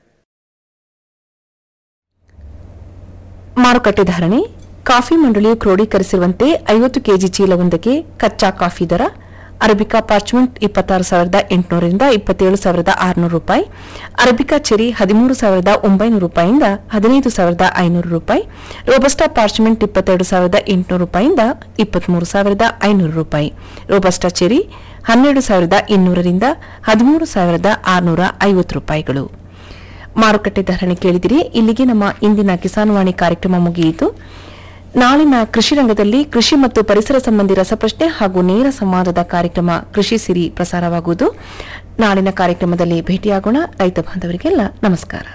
ಮಾರುಕಟ್ಟೆ ಧಾರಣೆ ಕಾಫಿ ಮಂಡಳಿಯು ಕ್ರೋಢೀಕರಿಸಿರುವಂತೆ ಐವತ್ತು ಕೆಜಿ ಚೀಲವೊಂದಕ್ಕೆ ಕಚ್ಚಾ ಕಾಫಿ ದರ ಅರಬಿಕಾ ಪಾರ್ಚ್ಮೆಂಟ್ ಇಪ್ಪತ್ತಾರು ಸಾವಿರದ ಎಂಟುನೂರರಿಂದ ಇಪ್ಪತ್ತೇಳು ಸಾವಿರದ ಆರುನೂರು ರೂಪಾಯಿ ಅರಬಿಕಾ ಚೆರಿ ಹದಿಮೂರು ಸಾವಿರದ ಒಂಬೈನೂರು ರೂಪಾಯಿಯಿಂದ ಹದಿನೈದು ಸಾವಿರದ ಐನೂರು ರೂಪಾಯಿ ರೋಬಸ್ಟಾ ಪಾರ್ಚ್ಮೆಂಟ್ ಇಪ್ಪತ್ತೆರಡು ಸಾವಿರದ ಎಂಟುನೂರು ರೂಪಾಯಿಯಿಂದ ಇಪ್ಪತ್ಮೂರು ಸಾವಿರದ ಐನೂರು ರೂಪಾಯಿ ರೋಬಸ್ಟಾ ಚೆರಿ ಹನ್ನೆರಡು ಸಾವಿರದ ಇನ್ನೂರರಿಂದ ಹದಿಮೂರು ಸಾವಿರದ ಆರುನೂರ ಐವತ್ತು ರೂಪಾಯಿಗಳು ಮಾರುಕಟ್ಟೆ ಧಾರಣೆ ಕೇಳಿದಿರಿ ಇಲ್ಲಿಗೆ ನಮ್ಮ ಇಂದಿನ ಕಿಸಾನ್ ವಾಣಿ ಕಾರ್ಯಕ್ರಮ ಮುಗಿಯಿತು ನಾಳಿನ ಕೃಷಿ ರಂಗದಲ್ಲಿ ಕೃಷಿ ಮತ್ತು ಪರಿಸರ ಸಂಬಂಧಿ ರಸಪ್ರಶ್ನೆ ಹಾಗೂ ನೇರ ಸಂವಾದದ ಕಾರ್ಯಕ್ರಮ ಕೃಷಿ ಸಿರಿ ಪ್ರಸಾರವಾಗುವುದು ನಾಳಿನ ಕಾರ್ಯಕ್ರಮದಲ್ಲಿ ಭೇಟಿಯಾಗೋಣ ರೈತ ಬಾಂಧವರಿಗೆಲ್ಲ ನಮಸ್ಕಾರ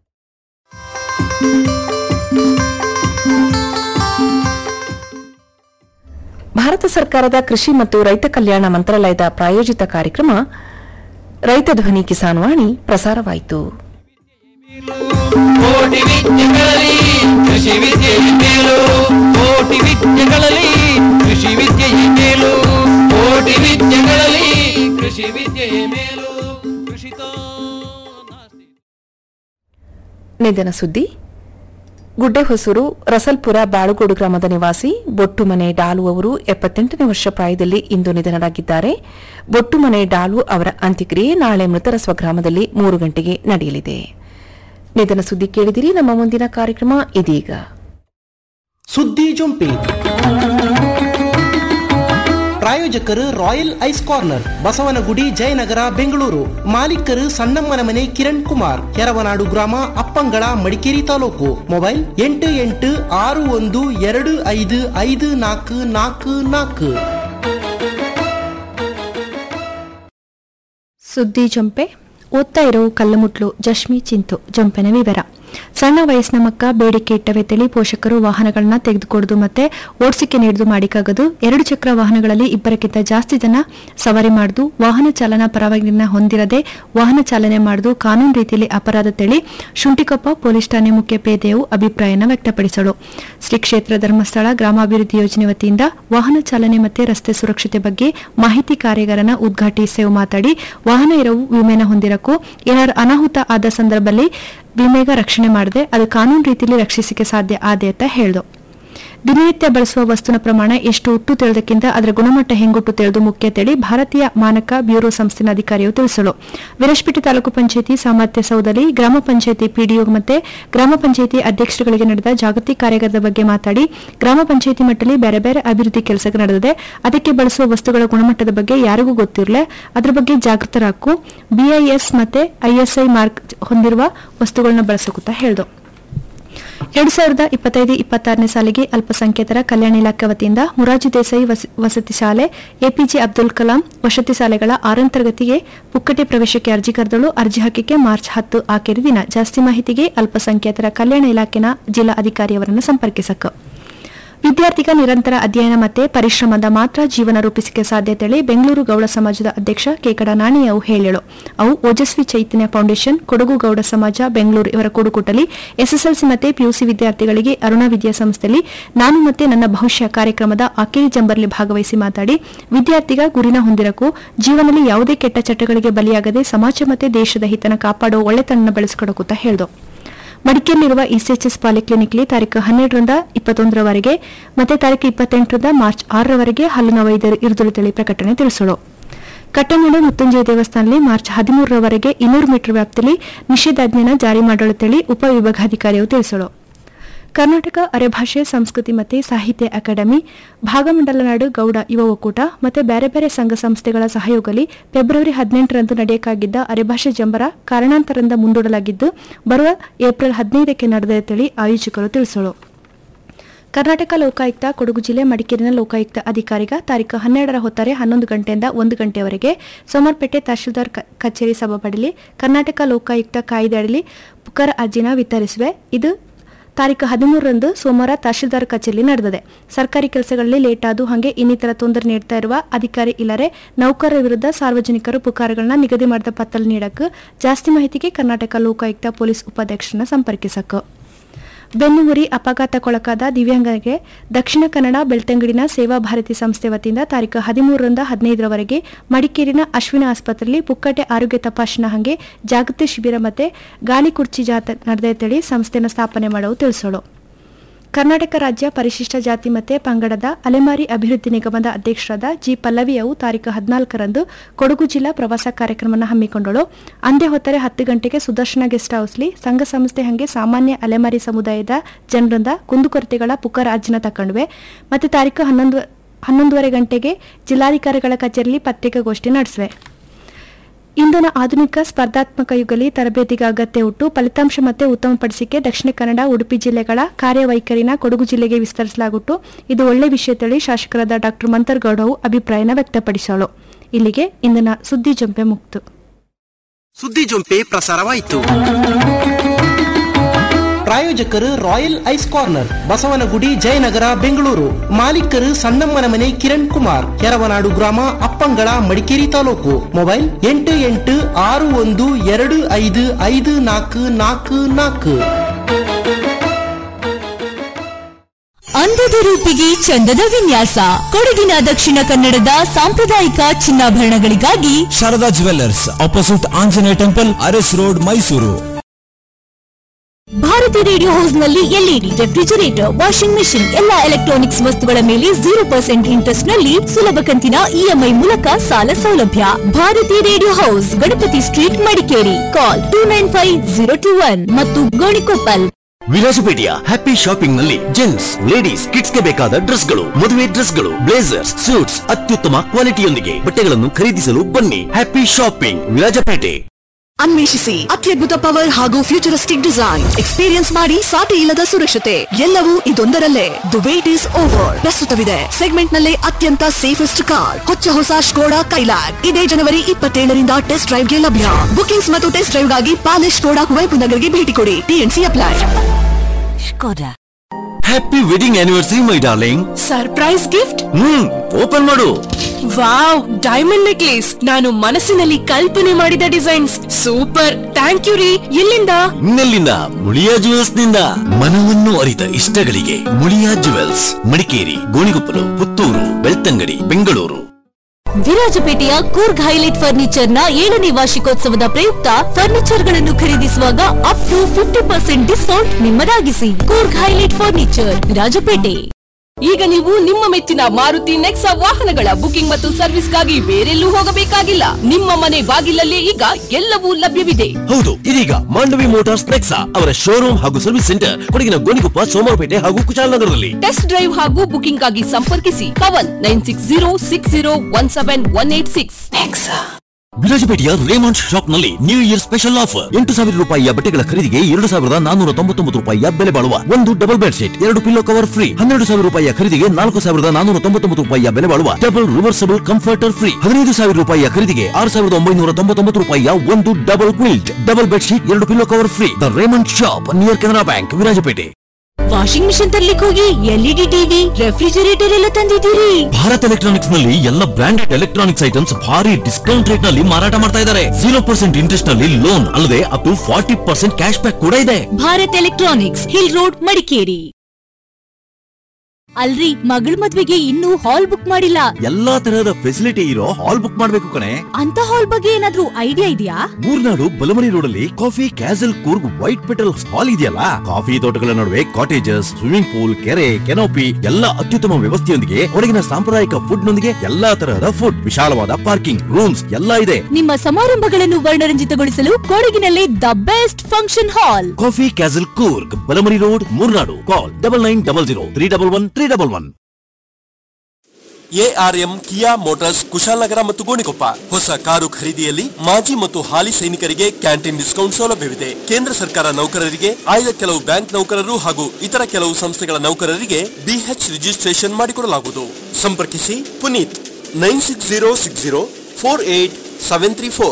ಭಾರತ ಸರ್ಕಾರದ ಕೃಷಿ ಮತ್ತು ರೈತ ಕಲ್ಯಾಣ ಮಂತ್ರಾಲಯದ ಪ್ರಾಯೋಜಿತ ಕಾರ್ಯಕ್ರಮ ರೈತ ಧ್ವನಿ ಕಿಸಾನ್ ವಾಣಿ ಪ್ರಸಾರವಾಯಿತು ಕೋಟಿ ವಿದ್ಯೆಗಳಲ್ಲಿ ಕೃಷಿ ವಿದ್ಯೆಯ ಮೇಲು ಕೋಟಿ ವಿದ್ಯೆಗಳಲ್ಲಿ ಕೃಷಿ ವಿದ್ಯೆಯ ಮೇಲು ಕೋಟಿ ವಿದ್ಯೆಗಳಲ್ಲಿ ಕೃಷಿ ವಿದ್ಯೆಯ ಮೇಲು ಕೃಷಿತೋ ನಾಸ್ತಿ ನಿಧನ ಸುದ್ದಿ ಗುಡ್ಡೆಹೊಸೂರು ರಸಲ್ಪುರ ಬಾಳುಗೋಡು ಗ್ರಾಮದ ನಿವಾಸಿ ಬೊಟ್ಟುಮನೆ ಡಾಲು ಅವರು ಎಪ್ಪತ್ತೆಂಟನೇ ವರ್ಷ ಪ್ರಾಯದಲ್ಲಿ ಇಂದು ನಿಧನರಾಗಿದ್ದಾರೆ ಬೊಟ್ಟುಮನೆ ಡಾಲು ಅವರ ಅಂತ್ಯಕ್ರಿಯೆ ನಾಳೆ ಮೃತರ ಸ್ವಗ್ರಾಮದಲ್ಲಿ ಮೂರು ಗಂಟೆಗೆ ನಡೆಯಲಿದೆ ನಿಧನ ಸುದ್ದಿ ಕೇಳಿದಿರಿ ನಮ್ಮ ಮುಂದಿನ ಕಾರ್ಯಕ್ರಮ ಇದೀಗ ಸುದ್ದಿ ಜೊಂಪಿ ಪ್ರಾಯೋಜಕರು royal ice corner Basavanagudi Jayanagar Bengaluru ಮಾಲೀಕರು ಸಣ್ಣಮ್ಮನ ಮನೆ ಕಿರಣ್ ಕುಮಾರ್ ಕೆರವನಾಡು ಗ್ರಾಮ ಅಪ್ಪಂಗಳ ಮಡಿಕೇರಿ ತಾಲೂಕು ಮೊಬೈಲ್ ಎಂಟು ಎಂಟು ಆರು ಒಂದು ಎರಡು ಐದು ಐದು ನಾಲ್ಕು ನಾಲ್ಕು ನಾಲ್ಕು ಸುದ್ದಿ ಜೊಂಪೆ ಓದ್ತಾ ಇರೋ ಕಲ್ಲುಮುಟ್ಲು ಜಶ್ಮಿ ಚಿಂತು ಜೊಂಪೆನ ವಿವರ ಸಣ್ಣ ವಯಸ್ಸಿನ ಮಕ್ಕ ಬೇಡಿಕೆ ಇಟ್ಟವೆ ತಿಳಿ ಪೋಷಕರು ವಾಹನಗಳನ್ನ ತೆಗೆದುಕೊಡುದು ಮತ್ತೆ ಓಡಿಸಿಕೆ ನೀಡುದು ಮಾಡಿಕಾಗದು ಎರಡು ಚಕ್ರ ವಾಹನಗಳಲ್ಲಿ ಇಬ್ಬರಕ್ಕಿಂತ ಜಾಸ್ತಿ ಜನ ಸವಾರಿ ಮಾಡುದು ವಾಹನ ಚಾಲನಾ ಪರವಾನಿಗೆನ ಹೊಂದಿರದೆ ವಾಹನ ಚಾಲನೆ ಮಾಡುದು ಕಾನೂನು ರೀತಿಯಲ್ಲಿ ಅಪರಾಧ ತಿಳಿ ಶುಂಠಿಕೊಪ್ಪ ಪೊಲೀಸ್ ಠಾಣೆ ಮುಖ್ಯ ಪೇದೆಯು ಅಭಿಪ್ರಾಯನ ವ್ಯಕ್ತಪಡಿಸಲು ಶ್ರೀ ಕ್ಷೇತ್ರ ಧರ್ಮಸ್ಥಳ ಗ್ರಾಮಾಭಿವೃದ್ಧಿ ಯೋಜನೆ ವತಿಯಿಂದ ವಾಹನ ಚಾಲನೆ ಮತ್ತೆ ರಸ್ತೆ ಸುರಕ್ಷತೆ ಬಗ್ಗೆ ಮಾಹಿತಿ ಕಾರ್ಯಾಗಾರನ ಉದ್ಘಾಟಿಸಿ ಮಾತಾಡಿ ವಾಹನ ಇರವು ವಿಮೆನ ಹೊಂದಿರಕ್ಕೂ ಏನಾರು ಅನಾಹುತ ಆದ ಸಂದರ್ಭದಲ್ಲಿ ವಿಮೆಗ ರಕ್ಷಣೆ ಮಾಡದೆ ಅದು ಕಾನೂನು ರೀತಿಯಲ್ಲಿ ರಕ್ಷಿಸಿಕೆ ಸಾಧ್ಯ ಆದೆ ಅಂತ ಹೇಳ್ದು ದಿನನಿತ್ಯ ಬಳಸುವ ವಸ್ತುನ ಪ್ರಮಾಣ ಎಷ್ಟು ಹುಟ್ಟು ತಿಳಿದಕ್ಕಿಂತ ಅದರ ಗುಣಮಟ್ಟ ಹೆಂಗುಟ್ಟು ತಿಳಿದು ಮುಖ್ಯ ತಿಳಿ ಭಾರತೀಯ ಮಾನಕ ಬ್ಯೂರೋ ಸಂಸ್ಥೆನ ಅಧಿಕಾರಿಯು ತಿಳಿಸಲು ವಿರಸ್ಪೇಟೆ ತಾಲೂಕು ಪಂಚಾಯಿತಿ ಸಾಮರ್ಥ್ಯ ಸೌಧದಲ್ಲಿ ಗ್ರಾಮ ಪಂಚಾಯಿತಿ ಪಿಡಿಒ ಮತ್ತೆ ಗ್ರಾಮ ಪಂಚಾಯಿತಿ ಅಧ್ಯಕ್ಷರುಗಳಿಗೆ ನಡೆದ ಜಾಗತಿಕ ಕಾರ್ಯಾಗಾರದ ಬಗ್ಗೆ ಮಾತಾಡಿ ಗ್ರಾಮ ಪಂಚಾಯಿತಿ ಮಟ್ಟದಲ್ಲಿ ಬೇರೆ ಬೇರೆ ಅಭಿವೃದ್ಧಿ ಕೆಲಸ ನಡೆದಿದೆ ಅದಕ್ಕೆ ಬಳಸುವ ವಸ್ತುಗಳ ಗುಣಮಟ್ಟದ ಬಗ್ಗೆ ಯಾರಿಗೂ ಗೊತ್ತಿರಲಿಲ್ಲ ಅದರ ಬಗ್ಗೆ ಜಾಗೃತರಾಕು ಬಿಐಎಸ್ ಮತ್ತೆ ಐಎಸ್ಐ ಮಾರ್ಕ್ ಹೊಂದಿರುವ ವಸ್ತುಗಳನ್ನ ಬಳಸಕುತ್ತಾ ಹೇಳ್ದು ಎರಡು ಸಾವಿರದ ಇಪ್ಪತ್ತೈದು ಇಪ್ಪತ್ತಾರನೇ ಸಾಲಿಗೆ ಅಲ್ಪಸಂಖ್ಯಾತರ ಕಲ್ಯಾಣ ಇಲಾಖೆ ವತಿಯಿಂದ ಮುರಾಜಿ ದೇಸಾಯಿ ವಸ- ವಸತಿ ಶಾಲೆ ಎಪಿಜೆ ಅಬ್ದುಲ್ ಕಲಾಂ ವಸತಿ ಶಾಲೆಗಳ ಆರನೇ ತರಗತಿಗೆ ಪುಕ್ಕಟೆ ಪ್ರವೇಶಕ್ಕೆ ಅರ್ಜಿ ಕರೆದಳು ಅರ್ಜಿ ಹಾಕಿಕೆ ಮಾರ್ಚ್ ಹತ್ತು ಆಖರಿ ದಿನ ಜಾಸ್ತಿ ಮಾಹಿತಿಗೆ ಅಲ್ಪಸಂಖ್ಯಾತರ ಕಲ್ಯಾಣ ಇಲಾಖೆನ ಜಿಲ್ಲಾ ಅಧಿಕಾರಿಯವರನ್ನು ಸಂಪರ್ಕಿಸಕ ವಿದ್ಯಾರ್ಥಿಗ ನಿರಂತರ ಅಧ್ಯಯನ ಮತ್ತೆ ಪರಿಶ್ರಮದ ಮಾತ್ರ ಜೀವನ ರೂಪಿಸಿಕೆ ಸಾಧ್ಯತೆಳಿ ಬೆಂಗಳೂರು ಗೌಡ ಸಮಾಜದ ಅಧ್ಯಕ್ಷ ಕೇಕಡ ನಾಣಿ ಅವು ಹೇಳಳು ಅವು ಓಜಸ್ವಿ ಚೈತನ್ಯ ಫೌಂಡೇಶನ್ ಕೊಡಗು ಗೌಡ ಸಮಾಜ ಬೆಂಗಳೂರು ಇವರ ಕೂಡುಕೂಟಲಿ ಎಸ್ಎಸ್ಎಲ್ಸಿ ಮತ್ತೆ ಪಿಯುಸಿ ವಿದ್ಯಾರ್ಥಿಗಳಿಗೆ ಅರುಣಾ ವಿದ್ಯಾಸಂಸ್ಥೆಯಲ್ಲಿ ನಾನು ಮತ್ತೆ ನನ್ನ ಭವಿಷ್ಯ ಕಾರ್ಯಕ್ರಮದ ಆಕೇರಿ ಜಂಬರ್ಲಿ ಭಾಗವಹಿಸಿ ಮಾತಾಡಿ ವಿದ್ಯಾರ್ಥಿಗ ಗುರಿನ ಹೊಂದಿರಕ್ಕೂ ಜೀವನದಲ್ಲಿ ಯಾವುದೇ ಕೆಟ್ಟ ಚಟಗಳಿಗೆ ಬಲಿಯಾಗದೆ ಸಮಾಜ ಮತ್ತೆ ದೇಶದ ಹಿತನ ಕಾಪಾಡುವ ಒಳ್ಳೆತನ ಬೆಳೆಸಿಕೊಡಕೂತ ಹೇಳ್ದು ಮಡಿಕೇರಿಯಲ್ಲಿರುವ ಇಸಿಎಚ್ಎಸ್ ಪಾಲಿಕ್ಲಿನಿಕ್ಲಿ ತಾರೀಕು ಹನ್ನೆರಡರಿಂದ ಇಪ್ಪತ್ತೊಂದರವರೆಗೆ ಮತ್ತೆ ತಾರೀಕು ಇಪ್ಪತ್ತೆಂಟರಿಂದ ಮಾರ್ಚ್ ಆರರವರೆಗೆ ಹಲ್ಲಿನ ವೈದ್ಯರು ಇರುದುಳು ತಿಳಿ ಪ್ರಕಟಣೆ ತಿಳಿಸಲು ಕಟ್ಟನಾಡು ಮೃತ್ಯುಂಜಯ ದೇವಸ್ಥಾನದಲ್ಲಿ ಮಾರ್ಚ್ ಹದಿಮೂರರವರೆಗೆ ಇನ್ನೂರು ಮೀಟರ್ ವ್ಯಾಪ್ತಿಯಲ್ಲಿ ನಿಷೇಧಾಜ್ಞೆನ ಜಾರಿ ಮಾಡಲು ತಿಳಿ ಉಪವಿಭಾಗಾಧಿಕಾರಿಯು ತಿಳಿಸಲು ಕರ್ನಾಟಕ ಅರೆಭಾಷೆ ಸಂಸ್ಕೃತಿ ಮತ್ತು ಸಾಹಿತ್ಯ ಅಕಾಡೆಮಿ ಭಾಗಮಂಡಲನಾಡು ಗೌಡ ಯುವ ಒಕ್ಕೂಟ ಮತ್ತು ಬೇರೆ ಬೇರೆ ಸಂಘ ಸಂಸ್ಥೆಗಳ ಸಹಯೋಗದಲ್ಲಿ ಫೆಬ್ರವರಿ ಹದಿನೆಂಟರಂದು ನಡೆಯಕಾಗಿದ್ದ ಅರೆಭಾಷೆ ಜಂಬರ ಕಾರಣಾಂತರದಿಂದ ಮುಂದೂಡಲಾಗಿದ್ದು ಬರುವ ಏಪ್ರಿಲ್ ಹದಿನೈದಕ್ಕೆ ನಡೆದ ತಿಳಿ ಆಯೋಜಕರು ತಿಳಿಸಲು ಕರ್ನಾಟಕ ಲೋಕಾಯುಕ್ತ ಕೊಡಗು ಜಿಲ್ಲೆ ಮಡಿಕೇರಿನ ಲೋಕಾಯುಕ್ತ ಅಧಿಕಾರಿಗ ತಾರೀಕು ಹನ್ನೆರಡರ ಹೊತ್ತಾರೆ ಹನ್ನೊಂದು ಗಂಟೆಯಿಂದ ಒಂದು ಗಂಟೆಯವರೆಗೆ ಸೋಮರ್ಪೇಟೆ ತಹಶೀಲ್ದಾರ್ ಕ- ಕಚೇರಿ ಸಭಾಪಡಿಲಿ ಕರ್ನಾಟಕ ಲೋಕಾಯುಕ್ತ ಕಾಯ್ದೆ ಅಡಿಲಿ ಪುಕರ ಅರ್ಜಿನ ವಿತರಿಸುವೆ ಇದು ತಾರೀಕು ಹದಿಮೂರರಂದು ಸೋಮವಾರ ತಹಶೀಲ್ದಾರ್ ಕಚೇರಿ ನಡೆದಿದೆ ಸರ್ಕಾರಿ ಕೆಲಸಗಳಲ್ಲಿ ಲೇಟ್ ಆದು ಹಾಗೆ ಇನ್ನಿತರ ತೊಂದರೆ ನೀಡ್ತಾ ಇರುವ ಅಧಿಕಾರಿ ಇಲ್ಲರೆ ನೌಕರರ ವಿರುದ್ಧ ಸಾರ್ವಜನಿಕರು ಪುಕಾರಗಳನ್ನ ನಿಗದಿ ಮಾಡಿದ ಪತ್ತಲು ನೀಡಕ್ಕೆ ಜಾಸ್ತಿ ಮಾಹಿತಿಗೆ ಕರ್ನಾಟಕ ಲೋಕಾಯುಕ್ತ ಪೊಲೀಸ್ ಉಪಾಧ್ಯಕ್ಷರನ್ನ ಸಂಪರ್ಕಿಸಕ್ಕೆ ಬೆನ್ನುಮುರಿ ಅಪಘಾತಕ್ಕೊಳಗಾದ ದಿವ್ಯಾಂಗರಿಗೆ ದಕ್ಷಿಣ ಕನ್ನಡ ಬೆಳ್ತಂಗಡಿನ ಸೇವಾ ಭಾರತಿ ಸಂಸ್ಥೆ ವತಿಯಿಂದ ತಾರೀಕು ಹದಿಮೂರರಿಂದ ಹದಿನೈದರವರೆಗೆ ಮಡಿಕೇರಿನ ಅಶ್ವಿನ ಆಸ್ಪತ್ರೆಯಲ್ಲಿ ಪುಕ್ಕಟೆ ಆರೋಗ್ಯ ತಪಾಸಣಾ ಹಂಗೆ ಜಾಗೃತಿ ಶಿಬಿರ ಮತ್ತೆ ಗಾಳಿ ಕುರ್ಚಿ ಜಾಥಾ ನಡೆದೈತೇಳಿ ಸಂಸ್ಥೆನ ಸ್ಥಾಪನೆ ಮಾಡವು ತಿಳಿಸೋಳು ಕರ್ನಾಟಕ ರಾಜ್ಯ ಪರಿಶಿಷ್ಟ ಜಾತಿ ಮತ್ತೆ ಪಂಗಡದ ಅಲೆಮಾರಿ ಅಭಿವೃದ್ಧಿ ನಿಗಮದ ಅಧ್ಯಕ್ಷರಾದ ಜಿ ಪಲ್ಲವಿಯವು ತಾರೀಕು ಹದಿನಾಲ್ಕರಂದು ಕೊಡಗು ಜಿಲ್ಲಾ ಪ್ರವಾಸ ಕಾರ್ಯಕ್ರಮನ ಹಮ್ಮಿಕೊಂಡಳು ಅಂದೇ ಹೊತ್ತರೆ ಹತ್ತು ಗಂಟೆಗೆ ಸುದರ್ಶನ ಗೆಸ್ಟ್ ಹೌಸ್ಲಿ ಸಂಘ ಸಂಸ್ಥೆ ಹಂಗೆ ಸಾಮಾನ್ಯ ಅಲೆಮಾರಿ ಸಮುದಾಯದ ಜನರಿಂದ ಕುಂದುಕೊರತೆಗಳ ಪುಕಾರ ಅರ್ಜಿನ ತಕೊಂಡುವೆ ಮತ್ತೆ ತಾರೀಕು ಹನ್ನೊಂದು ಹನ್ನೊಂದುವರೆ ಗಂಟೆಗೆ ಜಿಲ್ಲಾಧಿಕಾರಿಗಳ ಕಚೇರಿಯಲ್ಲಿ ಪತ್ರಿಕಾಗೋಷ್ಠಿ ನಡೆಸುವೆ ಇಂದಿನ ಆಧುನಿಕ ಸ್ಪರ್ಧಾತ್ಮಕ ಯುಗದಲ್ಲಿ ತರಬೇತಿಗೆ ಅಗತ್ಯ ಉಂಟು ಫಲಿತಾಂಶ ಮತ್ತೆ ಉತ್ತಮಪಡಿಸಿಕೆ ದಕ್ಷಿಣ ಕನ್ನಡ ಉಡುಪಿ ಜಿಲ್ಲೆಗಳ ಕಾರ್ಯವೈಖರಿನ ಕೊಡಗು ಜಿಲ್ಲೆಗೆ ವಿಸ್ತರಿಸಲಾಗುಟ್ಟು ಇದು ಒಳ್ಳೆ ವಿಷಯ ತಿಳಿ ಶಾಸಕರಾದ ಡಾಕ್ಟರ್ ಮಂತರ್ಗೌಡವು ಅಭಿಪ್ರಾಯನ ವ್ಯಕ್ತಪಡಿಸಲು ಇಲ್ಲಿಗೆ ಇಂದಿನ ಸುದ್ದಿ ಜಂಪೆ ಮುಕ್ತು ಸುದ್ದಿ ಜೊಂಪೆ ಪ್ರಸಾರವಾಯಿತು ಪ್ರಾಯೋಜಕರು royal ice corner Basavanagudi Jayanagar Bengaluru ಮಾಲೀಕರು ಸಣ್ಣಮ್ಮನ ಮನೆ ಕಿರಣ್ ಕುಮಾರ್ ಕೆರವನಾಡು ಗ್ರಾಮ ಅಪ್ಪಂಗಳ ಮಡಿಕೇರಿ ತಾಲೂಕು ಮೊಬೈಲ್ ಎಂಟು ಎಂಟು ಆರು ಒಂದು ಎರಡು ಐದು ಐದು ನಾಲ್ಕು ನಾಲ್ಕು ನಾಲ್ಕು ಅಂದದ ರೂಪಿಗೆ ಚಂದದ ವಿನ್ಯಾಸ ಕೊಡಗಿನ ದಕ್ಷಿಣ ಕನ್ನಡದ ಸಾಂಪ್ರದಾಯಿಕ ಚಿನ್ನಾಭರಣಗಳಿಗಾಗಿ Sharada jewellers opposite Anjaneya temple Aras road Mysuru Bharati radio house ನಲ್ಲಿ ಎಲ್ಇಡಿ ರೆಫ್ರಿಜರೇಟರ್ ವಾಷಿಂಗ್ ಮೆಷಿನ್ ಎಲ್ಲಾ ಎಲೆಕ್ಟ್ರಾನಿಕ್ಸ್ ವಸ್ತುಗಳ ಮೇಲೆ ಜೀರೋ ಪರ್ಸೆಂಟ್ ಇಂಟ್ರೆಸ್ಟ್ ನಲ್ಲಿ ಸುಲಭ ಕಂತಿನ ಇಎಂಐ ಮೂಲಕ ಸಾಲ ಸೌಲಭ್ಯ Bharati radio house Ganapati street Madikeri call two nine five zero two one ಮತ್ತು ಗೋಣಿಕೊಪ್ಪಲ್ ವಿಲಾಸಪೇಟೆಯ ಹ್ಯಾಪಿ ಶಾಪಿಂಗ್ ನಲ್ಲಿ ಜೆಂಟ್ಸ್ ಲೇಡೀಸ್ ಕಿಡ್ಸ್ ಗೆ ಬೇಕಾದ ಡ್ರೆಸ್ಗಳು ಮದುವೆ ಡ್ರೆಸ್ಗಳು ಬ್ಲೇಸರ್ಸ್ ಸೂಟ್ಸ್ ಅತ್ಯುತ್ತಮ ಕ್ವಾಲಿಟಿಯೊಂದಿಗೆ ಬಟ್ಟೆಗಳನ್ನು ಖರೀದಿಸಲು ಬನ್ನಿ ಹ್ಯಾಪಿ ಶಾಪಿಂಗ್ ವಿರಾಜಪೇಟೆ ಅನ್ವೇಷಿಸಿ ಅತ್ಯದ್ಭುತ ಪವರ್ ಹಾಗೂ ಫ್ಯೂಚರಿಸ್ಟಿಕ್ ಡಿಸೈನ್ ಎಕ್ಸ್ಪೀರಿಯನ್ಸ್ ಮಾಡಿ ಸಾಟಿ ಇಲ್ಲದ ಸುರಕ್ಷತೆ ಎಲ್ಲವೂ ಇದೊಂದರಲ್ಲೇ ದ ವೇಟ್ ಈಸ್ ಓವರ್ ಪ್ರಸ್ತುತವಿದೆ ಸೆಗ್ಮೆಂಟ್ ನಲ್ಲೇ ಅತ್ಯಂತ ಸೇಫೆಸ್ಟ್ ಕಾರ್ ಹೊಚ್ಚ ಹೊಸ ಸ್ಕೋಡಾ ಕೈಲಾಕ್ ಇದೇ ಜನವರಿ ಇಪ್ಪತ್ತೇಳರಿಂದ ಟೆಸ್ಟ್ ಡ್ರೈವ್ಗೆ ಲಭ್ಯ ಬುಕಿಂಗ್ಸ್ ಮತ್ತು ಟೆಸ್ಟ್ ಡ್ರೈವ್ಗಾಗಿ ಪ್ಯಾಲೇಸ್ ಸ್ಕೋಡಾ ಕುವೆಂಪು ನಗರ್ಗೆ ಭೇಟಿ ಕೊಡಿ TNC apply happy wedding anniversary my darling surprise gift hmm open ಮಾಡು ವಾವ್ ಡೈಮಂಡ್ ನೆಕ್ಲೇಸ್ ನಾನು ಮನಸ್ಸಿನಲ್ಲಿ ಕಲ್ಪನೆ ಮಾಡಿದ ಡಿಸೈನ್ಸ್ ಸೂಪರ್ ಥ್ಯಾಂಕ್ ಯು ರೀ ಎಲ್ಲಿಂದ ಇನ್ನೆಲ್ಲಿಂದ ಮುಳಿಯಾ ಜುವೆಲ್ಸ್ ನಿಂದ ಮನವನ್ನು ಅರಿತ ಇಷ್ಟಗಳಿಗೆ ಮುಳಿಯಾ ಜುವೆಲ್ಸ್ ಮಡಿಕೇರಿ ಗೋಣಿಗೊಪ್ಪಲು ಪುತ್ತೂರು ಬೆಳ್ತಂಗಡಿ ಬೆಂಗಳೂರು ವಿರಾಜಪೇಟೆಯ ಕೂರ್ಗ್ ಹೈಲೈಟ್ ಫರ್ನಿಚರ್ ನ ಏಳನೇ ವಾರ್ಷಿಕೋತ್ಸವದ ಪ್ರಯುಕ್ತ ಫರ್ನಿಚರ್ ಗಳನ್ನು ಖರೀದಿಸುವಾಗ up to fifty percent discount ನಿಮ್ಮದಾಗಿಸಿ ಕೂರ್ಗ್ ಹೈಲೈಟ್ ಫರ್ನಿಚರ್ ವಿರಾಜಪೇಟೆ ಈಗ ನೀವು ನಿಮ್ಮ ಮೆಚ್ಚಿನ ಮಾರುತಿ ನೆಕ್ಸಾ ವಾಹನಗಳ ಬುಕಿಂಗ್ ಮತ್ತು ಸರ್ವಿಸ್ಗಾಗಿ ಬೇರೆಲ್ಲೂ ಹೋಗಬೇಕಾಗಿಲ್ಲ ನಿಮ್ಮ ಮನೆ ಬಾಗಿಲಲ್ಲೇ ಈಗ ಎಲ್ಲವೂ ಲಭ್ಯವಿದೆ ಹೌದು ಇದೀಗ ಮಾಂಡವಿ ಮೋಟಾರ್ಸ್ ನೆಕ್ಸಾ ಅವರ ಶೋರೂಮ್ ಹಾಗೂ ಸರ್ವಿಸ್ ಸೆಂಟರ್ ಕೊಡಗಿನ ಗೋಣಿಕೊಪ್ಪ ಸೋಮವಾರಪೇಟೆ ಹಾಗೂ ಕುಶಾಲನಗರದಲ್ಲಿ ಟೆಸ್ಟ್ ಡ್ರೈವ್ ಹಾಗೂ ಬುಕಿಂಗ್ ಆಗಿ ಸಂಪರ್ಕಿಸಿ Pavan nine six zero six zero one seven one eight six ವಿರಾಜಪೇಟೆಯ ರೇಮಂಡ್ ಶಾಪ್ ನಲ್ಲಿ ನ್ಯೂ ಇಯರ್ ಸ್ಪೆಷಲ್ ಆಫರ್ ಎಂಟು ಸಾವಿರ ರೂಪಾಯಿಯ ಬಟ್ಟೆಗಳ ಖರೀದಿಗೆ ಎರಡು ಸಾವಿರದ ನಾನೂರ ತೊಂಬತ್ತೊಂಬತ್ತು ರೂಪಾಯಿಯ ಬೆಲೆ ಬಾಳುವ ಒಂದು ಡಬಲ್ ಬೆಡ್ ಶೀಟ್ ಎರಡು ಪಿಲ್ಲೋ ಕವರ್ ಫ್ರೀ ಹನ್ನೆರಡು ಸಾವಿರ ರೂಪಾಯಿಯ ಖರೀದಿಗೆ ನಾಲ್ಕು ಸಾವಿರದ ನಾನೂರ ತೊಂಬತ್ತೊಂಬತ್ತು ರೂಪಾಯಿಯ ಬೆಲೆ ಬಾಳುವ ಡಬಲ್ ರಿವರ್ಸಬಲ್ ಕಂಫರ್ಟರ್ ಫ್ರೀ ಹದಿನೈದು ಸಾವಿರ ರೂಪಾಯಿಯ ಖರೀದಿಗೆ ಆರು ಸಾವಿರದ ಒಂಬೈನೂರ ತೊಂಬತ್ತೊಂಬತ್ತು ರೂಪಾಯಿಯ ಒಂದು double quilt double bed sheet ಎರಡು pillow cover free the Raymond shop near Canara bank Virajpet washing machine ತರ್ಲಿಕ್ಕೆ ಹೋಗಿ ಎಲ್ಇಡಿ ಟಿವಿ ರೆಫ್ರಿಜರೇಟರ್ ಎಲ್ಲ ತಂದಿದ್ದೀರಿ ಭಾರತ್ ಎಲೆಕ್ಟ್ರಾನಿಕ್ಸ್ ನಲ್ಲಿ ಎಲ್ಲ ಬ್ರಾಂಡೆಡ್ ಎಲೆಕ್ಟ್ರಾನಿಕ್ಸ್ ಐಟಮ್ಸ್ ಭಾರಿ ಡಿಸ್ಕೌಂಟ್ ರೇಟ್ ನಲ್ಲಿ ಮಾರಾಟ ಮಾಡ್ತಾ ಇದ್ದಾರೆ ಜೀರೋ ಪರ್ಸೆಂಟ್ ಇಂಟ್ರೆಸ್ಟ್ ನಲ್ಲಿ ಲೋನ್ ಅಲ್ಲದೆ up to forty percent cash back ಕೂಡ ಇದೆ Bharat electronics hill road Madikeri ಅಲ್ರಿ ಮಗಳ ಮದ್ವೆಗೆ ಇನ್ನೂ ಹಾಲ್ ಬುಕ್ ಮಾಡಿಲ್ಲ ಎಲ್ಲಾ ತರಹದ ಫೆಸಿಲಿಟಿ ಇರೋ ಹಾಲ್ ಬುಕ್ ಮಾಡ್ಬೇಕು ಕಣೆ ಅಂತ ಹಾಲ್ ಬಗ್ಗೆ ಏನಾದ್ರೂ ಐಡಿಯಾ ಇದೆಯಾ ಮೂರ್ನಾಡು ಬಲಮನಿ ರೋಡ್ ಅಲ್ಲಿ coffee castle Coorg white petal hall ಇದೆಯಲ್ಲ ಕಾಫಿ ತೋಟಗಳ ನಡುವೆ ಕಾಟೇಜಸ್ ಸ್ವಿಮ್ಮಿಂಗ್ ಪೂಲ್ ಕೆರೆ ಕೆನೋಪಿ ಎಲ್ಲ ಅತ್ಯುತ್ತಮ ವ್ಯವಸ್ಥೆಯೊಂದಿಗೆ ಕೊಡಗಿನ ಸಾಂಪ್ರದಾಯಿಕ ಫುಡ್ ನೊಂದಿಗೆ ಎಲ್ಲಾ ತರಹದ ಫುಡ್ ವಿಶಾಲವಾದ ಪಾರ್ಕಿಂಗ್ ರೂಮ್ಸ್ ಎಲ್ಲ ಇದೆ ನಿಮ್ಮ ಸಮಾರಂಭಗಳನ್ನು ವರ್ಣರಂಜಿತಗೊಳಿಸಲು ಕೊಡಗಿನಲ್ಲಿ the best function hall coffee castle Coorg Balamani road Murnad call double nine double zero three double one three double one ARM Kia Motors Kushalnagar ಮತ್ತು ಗೋಣಿಕೊಪ್ಪ ಹೊಸ ಕಾರು ಖರೀದಿಯಲ್ಲಿ ಮಾಜಿ ಮತ್ತು ಹಾಲಿ ಸೈನಿಕರಿಗೆ ಕ್ಯಾಂಟೀನ್ ಡಿಸ್ಕೌಂಟ್ ಸೌಲಭ್ಯವಿದೆ ಕೇಂದ್ರ ಸರ್ಕಾರ ನೌಕರರಿಗೆ ಆಯ್ದ ಕೆಲವು ಬ್ಯಾಂಕ್ ನೌಕರರು ಹಾಗೂ ಇತರ ಕೆಲವು ಸಂಸ್ಥೆಗಳ ನೌಕರರಿಗೆ ಬಿಎಚ್ ರಿಜಿಸ್ಟ್ರೇಷನ್ ಮಾಡಿಕೊಡಲಾಗುವುದು ಸಂಪರ್ಕಿಸಿ Puneeth nine six zero six zero four eight seven three four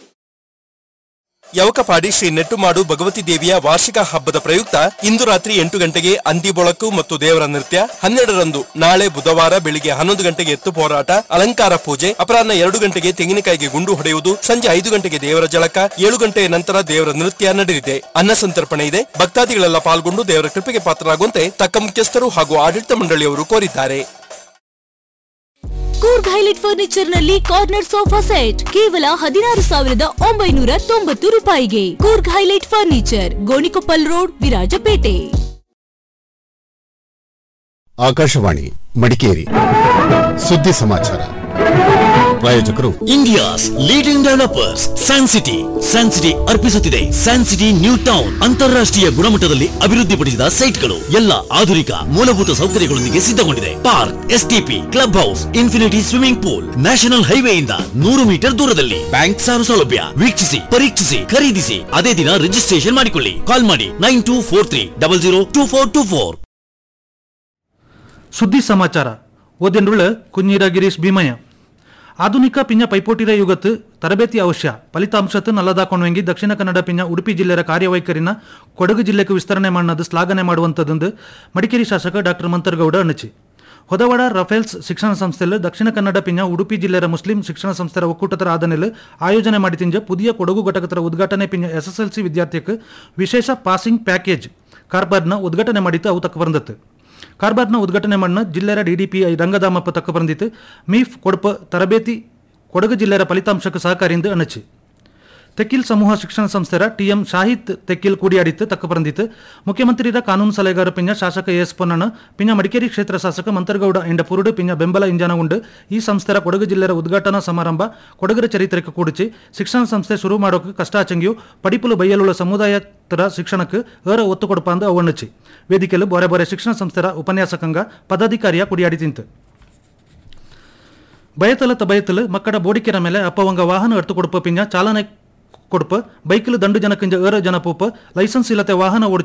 Yavakapadi Shri Nettumadu Bhagavati ದೇವಿಯ ವಾರ್ಷಿಕ ಹಬ್ಬದ ಪ್ರಯುಕ್ತ ಇಂದು ರಾತ್ರಿ ಎಂಟು ಗಂಟೆಗೆ ಅಂದಿ ಬೆಳಕು ಮತ್ತು ದೇವರ ನೃತ್ಯ ಹನ್ನೆರಡರಂದು ನಾಳೆ ಬುಧವಾರ ಬೆಳಿಗ್ಗೆ ಹನ್ನೊಂದು ಗಂಟೆಗೆ ಎತ್ತು ಹೋರಾಟ ಅಲಂಕಾರ ಪೂಜೆ ಅಪರಾಹ್ನ ಎರಡು ಗಂಟೆಗೆ ತೆಂಗಿನಕಾಯಿಗೆ ಗುಂಡು ಹೊಡೆಯುವುದು ಸಂಜೆ ಐದು ಗಂಟೆಗೆ ದೇವರ ಜಳಕ ಏಳು ಗಂಟೆಯ ನಂತರ ದೇವರ ನೃತ್ಯ ನಡೆದಿದೆ ಅನ್ನ ಸಂತರ್ಪಣೆ ಇದೆ ಭಕ್ತಾದಿಗಳೆಲ್ಲ ಪಾಲ್ಗೊಂಡು ದೇವರ ಕೃಪೆಗೆ ಪಾತ್ರರಾಗುವಂತೆ ತಕ್ಕ ಮುಖ್ಯಸ್ಥರು ಹಾಗೂ ಆಡಳಿತ ಮಂಡಳಿಯವರು ಕೋರಿದ್ದಾರೆ ಕೂರ್ಗ್ ಹೈಲೈಟ್ ಫರ್ನಿಚರ್ ನಲ್ಲಿ ಕಾರ್ನರ್ ಸೋಫಾ ಸೆಟ್ ಕೇವಲ ಹದಿನಾರು ಸಾವಿರದ ಒಂಬೈನೂರ ತೊಂಬತ್ತು ರೂಪಾಯಿಗೆ Coorg highlight furniture Gonikoppal road Virajpet Akashvani Madikeri ಸುದ್ದಿ ಸಮಾಚಾರ ಪ್ರಾಯೋಜಕರು India's leading developers San City San City ಅರ್ಪಿಸುತ್ತಿದೆ ಸ್ಯಾನ್ ಸಿಟಿ ನ್ಯೂ ಟೌನ್ ಅಂತಾರಾಷ್ಟ್ರೀಯ ಗುಣಮಟ್ಟದಲ್ಲಿ ಅಭಿವೃದ್ಧಿಪಡಿಸಿದ ಸೈಟ್ಗಳು ಎಲ್ಲ ಆಧುನಿಕ ಮೂಲಭೂತ ಸೌಕರ್ಯಗಳೊಂದಿಗೆ ಸಿದ್ಧಗೊಂಡಿದೆ park STP club house infinity swimming pool national ಹೈವೇಯಿಂದ ನೂರು ಮೀಟರ್ ದೂರದಲ್ಲಿ ಬ್ಯಾಂಕ್ ಸಾಲ ಸೌಲಭ್ಯ ವೀಕ್ಷಿಸಿ ಪರೀಕ್ಷಿಸಿ ಖರೀದಿಸಿ ಅದೇ ದಿನ ರಿಜಿಸ್ಟ್ರೇಷನ್ ಮಾಡಿಕೊಳ್ಳಿ ಕಾಲ್ ಮಾಡಿ nine two four three double zero two four two four ಸುದ್ದಿ ಸಮಾಚಾರ ಓದೆಂಡುಳ್ಳ ಕುഞ്ഞിര ಗಿರೀಶ್ ಭೀಮಯ್ಯ ಆಧುನಿಕ ಪಿಂಜ ಪೈಪೋಟಿರ ಯುಗತ್ತು ತರಬೇತಿ ಅವಶ್ಯ ಫಲಿತಾಂಶತ್ತು ನಲ್ಲದಾಕೊಂಡ್ವೆಂಗಿ ದಕ್ಷಿಣ ಕನ್ನಡ ಪಿಂಜ ಉಡುಪಿ ಜಿಲ್ಲೆಯ ಕಾರ್ಯವೈಖರಿನ ಕೊಡಗು ಜಿಲ್ಲೆಗೆ ವಿಸ್ತರಣೆ ಮಾಡದು ಶ್ಲಾಘನೆ ಮಾಡುವಂಥದ್ದು ಮಡಿಕೇರಿ ಶಾಸಕ ಡಾಕ್ಟರ್ ಮಂತರ್ಗೌಡ ಅಣಚಿ ಹೊದವಾಡ ರಫೇಲ್ಸ್ ಶಿಕ್ಷಣ ಸಂಸ್ಥೆಯಲ್ಲಿ ದಕ್ಷಿಣ ಕನ್ನಡ ಪಿಂಜ ಉಡುಪಿ ಜಿಲ್ಲೆಯ ಮುಸ್ಲಿಂ ಶಿಕ್ಷಣ ಸಂಸ್ಥೆಯ ಒಕ್ಕೂಟತರ ಆದನೆಲ್ ಆಯೋಜನೆ ಮಾಡಿತಿಂಜ ಪುದಿಯ ಕೊಡಗು ಘಟಕತರ ಉದ್ಘಾಟನೆ ಪಿಂಜ ಎಸ್ಎಸ್ಎಲ್ಸಿ ವಿದ್ಯಾರ್ಥಿಗೆ ವಿಶೇಷ ಪಾಸಿಂಗ್ ಪ್ಯಾಕೇಜ್ ಕಾರ್ಬಾರ್ನ ಉದ್ಘಾಟನೆ ಮಾಡಿತ್ತು ಅವು ತಕ್ಕ ಬಂದತ್ತು ಕಾರ್ಬಾರ್ನ ಉದ್ಘಾಟನೆ ಮಾಡಿನ ಜಿಲ್ಲೆಯ ಡಿಡಿಪಿಐ ರಂಗದಾಮಪ್ಪ ತಕ್ಕ ಬಂದಿತ್ತು ಮೀಫ್ ಕೊಡಪ ತರಬೇತಿ ಕೊಡಗು ಜಿಲ್ಲೆಯ ಫಲಿತಾಂಶಕ್ಕೆ ಸಹಕಾರಿಯಿಂದ ಅಣಚಿ ತೆಕ್ಕಿಲ್ ಸಮೂಹ ಶಿಕ್ಷಣ ಸಂಸ್ಥೆರ ಟಿಎಂ ಶಾಹಿದ್ ತೆಕ್ಕಿಲ್ ಕೂಡಿಯಾಡಿತ್ತು ತಕ್ಕ ಬಂದಿತ್ತು ಮುಖ್ಯಮಂತ್ರಿರ ಕಾನೂನು ಸಲಹೆಗಾರ ಪಿಂಜ ಶಾಸಕ ಎಸ್ ಪೊನ್ನಣ್ಣ ಪಿಂಜ ಮಡಿಕೇರಿ ಕ್ಷೇತ್ರ ಶಾಸಕ ಮಂತರ್ಗೌಡ ಎಂಡ ಪುರುಡು ಪಿಂಜ ಬೆಂಬಲ ಇಂಜಾನಗೊಂಡು ಈ ಸಂಸ್ಥೆರ ಕೊಡಗು ಜಿಲ್ಲೆಯ ಉದ್ಘಾಟನಾ ಸಮಾರಂಭ ಕೊಡಗರ ಚರಿತ್ರೆಗೆ ಕೂಡಿಸಿ ಶಿಕ್ಷಣ ಸಂಸ್ಥೆ ಶುರು ಮಾಡೋಕೆ ಕಷ್ಟ ಆಚಂಗಿಯು ಪಡಿಪುಲು ಬೈಯಲುಳ್ಳ ಸಮುದಾಯತರ ಶಿಕ್ಷಣಕ್ಕೆ ಏರ ಒತ್ತು ಕೊಡಪ ಅಂದು ಅವಣ್ಣಚ್ಚಿ ವೇದಿಕೆಯಲ್ಲಿ ಬೊರೆ ಬೊರೆ ಶಿಕ್ಷಣ ಸಂಸ್ಥೆರ ಉಪನ್ಯಾಸಕಂಗ ಪದಾಧಿಕಾರಿಯ ಕುಡಿಯಾಡಿ ತಿಂತು ಬಯತಲತ ಬಯತಲು ಮಕ್ಕಳ ಬೋಡಿಕೆರ ಮೇಲೆ ಅಪ್ಪವಂಗ ವಾಹನ ಎಡ್ತು ಕೊಡುಪ ಪಿಂಜ ಚಾಲನೆ ಕೊಡುಪ ಬೈಕಿಲು ದಂಡು ಜನಕ್ಕಿಂಜ ಏರ ಜನ ಪೂಪ ಲೈಸೆನ್ಸ್ ಇಲ್ಲತೆ ವಾಹನ ಓಡಿ